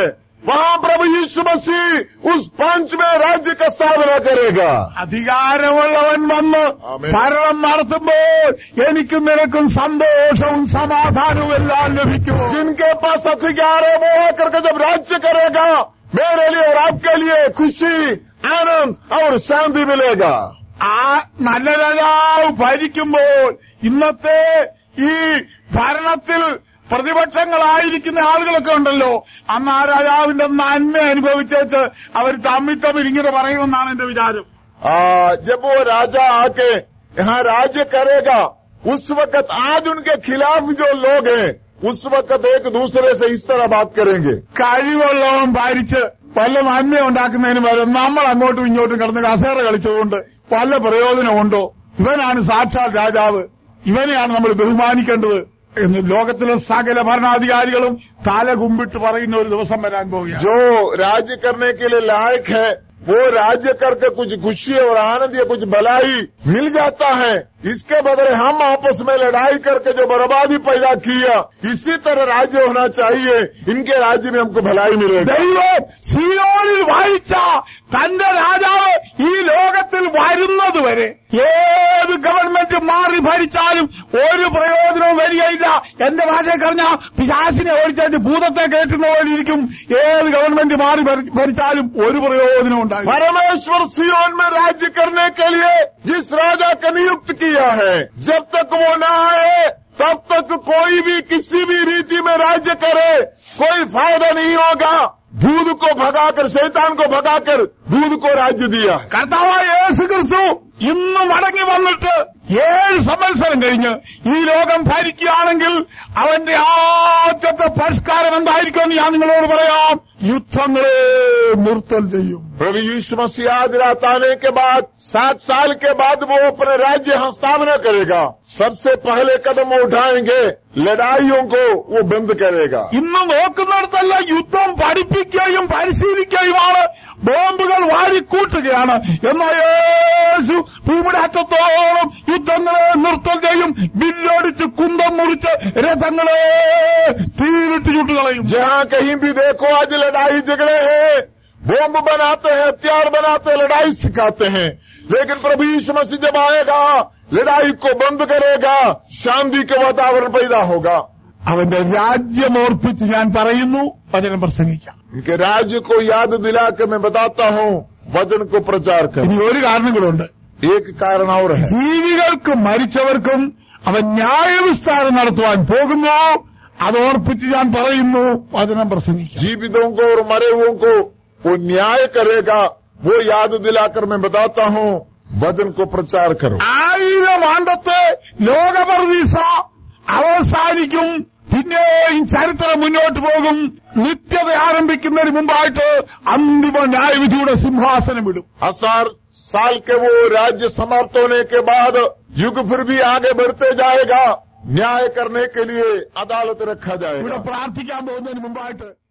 B: वहां प्रभु यीशु मसीह उस पांचवें राज्य का स्थापना करेगा
A: അധികാരമുള്ളവൻ വന്ന്
B: ആമേൻ.
A: ഭരണം നടത്തുമ്പോൾ എനിക്കും നിനക്കും സന്തോഷവും സമാധാനവും എല്ലാം ലഭിക്കും
B: जिनके पास अधिकार है वो आकर के जब राज्य करेगा मेरे लिए और आपके लिए खुशी आनंद और शांति मिलेगा
A: ആ നല്ല രാജാവ് ഭരിക്കുമ്പോൾ ഇന്നത്തെ ഈ ഭരണത്തിൽ പ്രതിപക്ഷങ്ങളായിരിക്കുന്ന ആളുകളൊക്കെ ഉണ്ടല്ലോ അന്ന് ആ രാജാവിന്റെ നന്മ അനുഭവിച്ചേച്ച് അവർ തമ്മിൽ തമ്മിൽ ഇങ്ങനെ പറയുമെന്നാണ് എന്റെ വിചാരം
B: आ, जब वो राजा आके यहाँ राज्य करेगा उस वक्त आज उनके खिलाफ जो लोग हैं उस वक्त एक दूसरे से इस तरह बात करेंगे
A: കഴിവുള്ളവൻ ഭരിച്ച് വല്ല നന്മ ഉണ്ടാക്കുന്നതിന് പകരം നമ്മൾ അങ്ങോട്ടും ഇങ്ങോട്ടും കിടന്ന് കസേര കളിച്ചതുകൊണ്ട് വല്ല പ്രയോജനമുണ്ടോ ഇവനാണ് സാക്ഷാൽ രാജാവ് ഇവനെയാണ് നമ്മൾ ബഹുമാനിക്കേണ്ടത് എന്ന് ലോകത്തിലെ സകല ഭരണാധികാരികളും തല കുമ്പിട്ട് പറയുന്ന ഒരു ദിവസം വരാൻ പോവുകയാണ്
B: जो राज्य करने के लिए लायक है वो राज्य करके कुछ खुशी और आनंद या कुछ भलाई मिल जाता है इसके बदले हम आपस में लड़ाई करके जो बर्बादी पैदा किया इसी तरह राज्य होना चाहिए इनके राज्य में हमको भलाई मिलेगा
A: ദൈവം സിയോനിൽ വായിച്ച തന്റെ രാജാവ് ഈ ലോകത്തിൽ വരുന്നത് വരെ ഏത് ഗവൺമെന്റ് മാറി ഭരിച്ചാലും ഒരു പ്രയോജനവും വരികയില്ല എന്റെ ഭാഷയെ പറഞ്ഞ പിശാസിനെ ഓടിച്ചു ഭൂതത്തെ കേട്ടുന്ന പോലെ ഇരിക്കും ഏത് ഗവൺമെന്റ് മാറി ഭരി- ഭരിച്ചാലും ഒരു പ്രയോജനവും ഉണ്ടാകില്ല
B: परमेश्वर सियोन में राज्य करने के लिए जिस राजा का नियुक्त किया है जब तक वो न आए तब तक कोई भी किसी भी रीति में राज्य करे कोई फायदा नहीं होगा भूत को भगाकर शैतान को भगाकर भूत को राज्य दिया है
A: കർത്താവായ യേശു ക്രിസ്തു ഇന്ന് മടങ്ങി വന്നിട്ട് ഏഴ് സംവത്സരം കഴിഞ്ഞ് ഈ ലോകം ഭരിക്കുകയാണെങ്കിൽ അവന്റെ ആദ്യത്തെ പരിഷ്കാരം എന്തായിരിക്കുമെന്ന് ഞാൻ നിങ്ങളോട് പറയാം യുദ്ധങ്ങളെ നിർത്തൽ ചെയ്യും
B: प्रभु यीशु मसीह आज रात आने के बाद सात साल के बाद वो अपने राज्य यहाँ स्थापना करेगा सबसे पहले कदम वो उठाएंगे लड़ाइयों को वो बंद करेगा
A: ഇന്ന് നോക്കുന്നിടത്തല്ല യുദ്ധം പഠിപ്പിക്കുകയും പരിശീലിക്കുകയുമാണ് ബോംബുകൾ വാരിക്കൂട്ടുകയാണ് എന്നാൽ യേശു ഭൂമിയുടെ അറ്റത്തോളം യുദ്ധങ്ങളെ നിർത്തൽ ചെയ്യും ബില്ലടിച്ച് കുന്തം മുറിച്ച് രഥങ്ങളെ തീരിട്ട് ചുട്ടുകളയും
B: जहाँ कहीं भी देखो आज लड़ाई झगड़े हैं बॉम्ब बनाते हैं हथियार बनाते हैं लड़ाई सिखाते हैं लेकिन प्रभु यीशु मसीह जब आएगा लड़ाई को बंद करेगा शांति का वातावरण पैदा होगा
A: അവന്റെ രാജ്യമോർപ്പിച്ച് ഞാൻ പറയുന്നു വചനം പ്രസംഗിക്കാം
B: इनके राज्य को याद दिलाकर मैं बताता हूँ वचन को प्रचार कर
A: ഇനി ഒരു കാരണം കൂടെ ഉണ്ട്
B: एक कारण और है
A: ജീവികൾക്കും മരിച്ചവർക്കും അവൻ ന്യായവിസ്താരം നടത്തുവാൻ പോകുന്നു അത് ഓർപ്പിച്ച് ഞാൻ പറയുന്നു വചനം പ്രസംഗിക്കാം
B: जीवितों को और मरे हुओं को वो न्याय करेगा वो याद दिलाकर मैं बताता हूँ वचन को प्रचार करो
A: ആയിരം ആണ്ടത്തെ ലോകപ്രതീക്ഷ അവസാനിക്കും പിന്നെയും ചരിത്രം മുന്നോട്ട് പോകും നിത്യത ആരംഭിക്കുന്നതിന് മുമ്പായിട്ട് അന്തിമ ന്യായവിധിയുടെ സിംഹാസനം വിടും
B: हजार साल के वो राज्य समाप्त होने के बाद युग फिर भी आगे बढ़ते जाएगा न्याय करने के लिए अदालत रखा
A: ഇവിടെ
B: जाएगा
A: പ്രാർത്ഥിക്കാൻ പോകുന്നതിന് മുമ്പായിട്ട്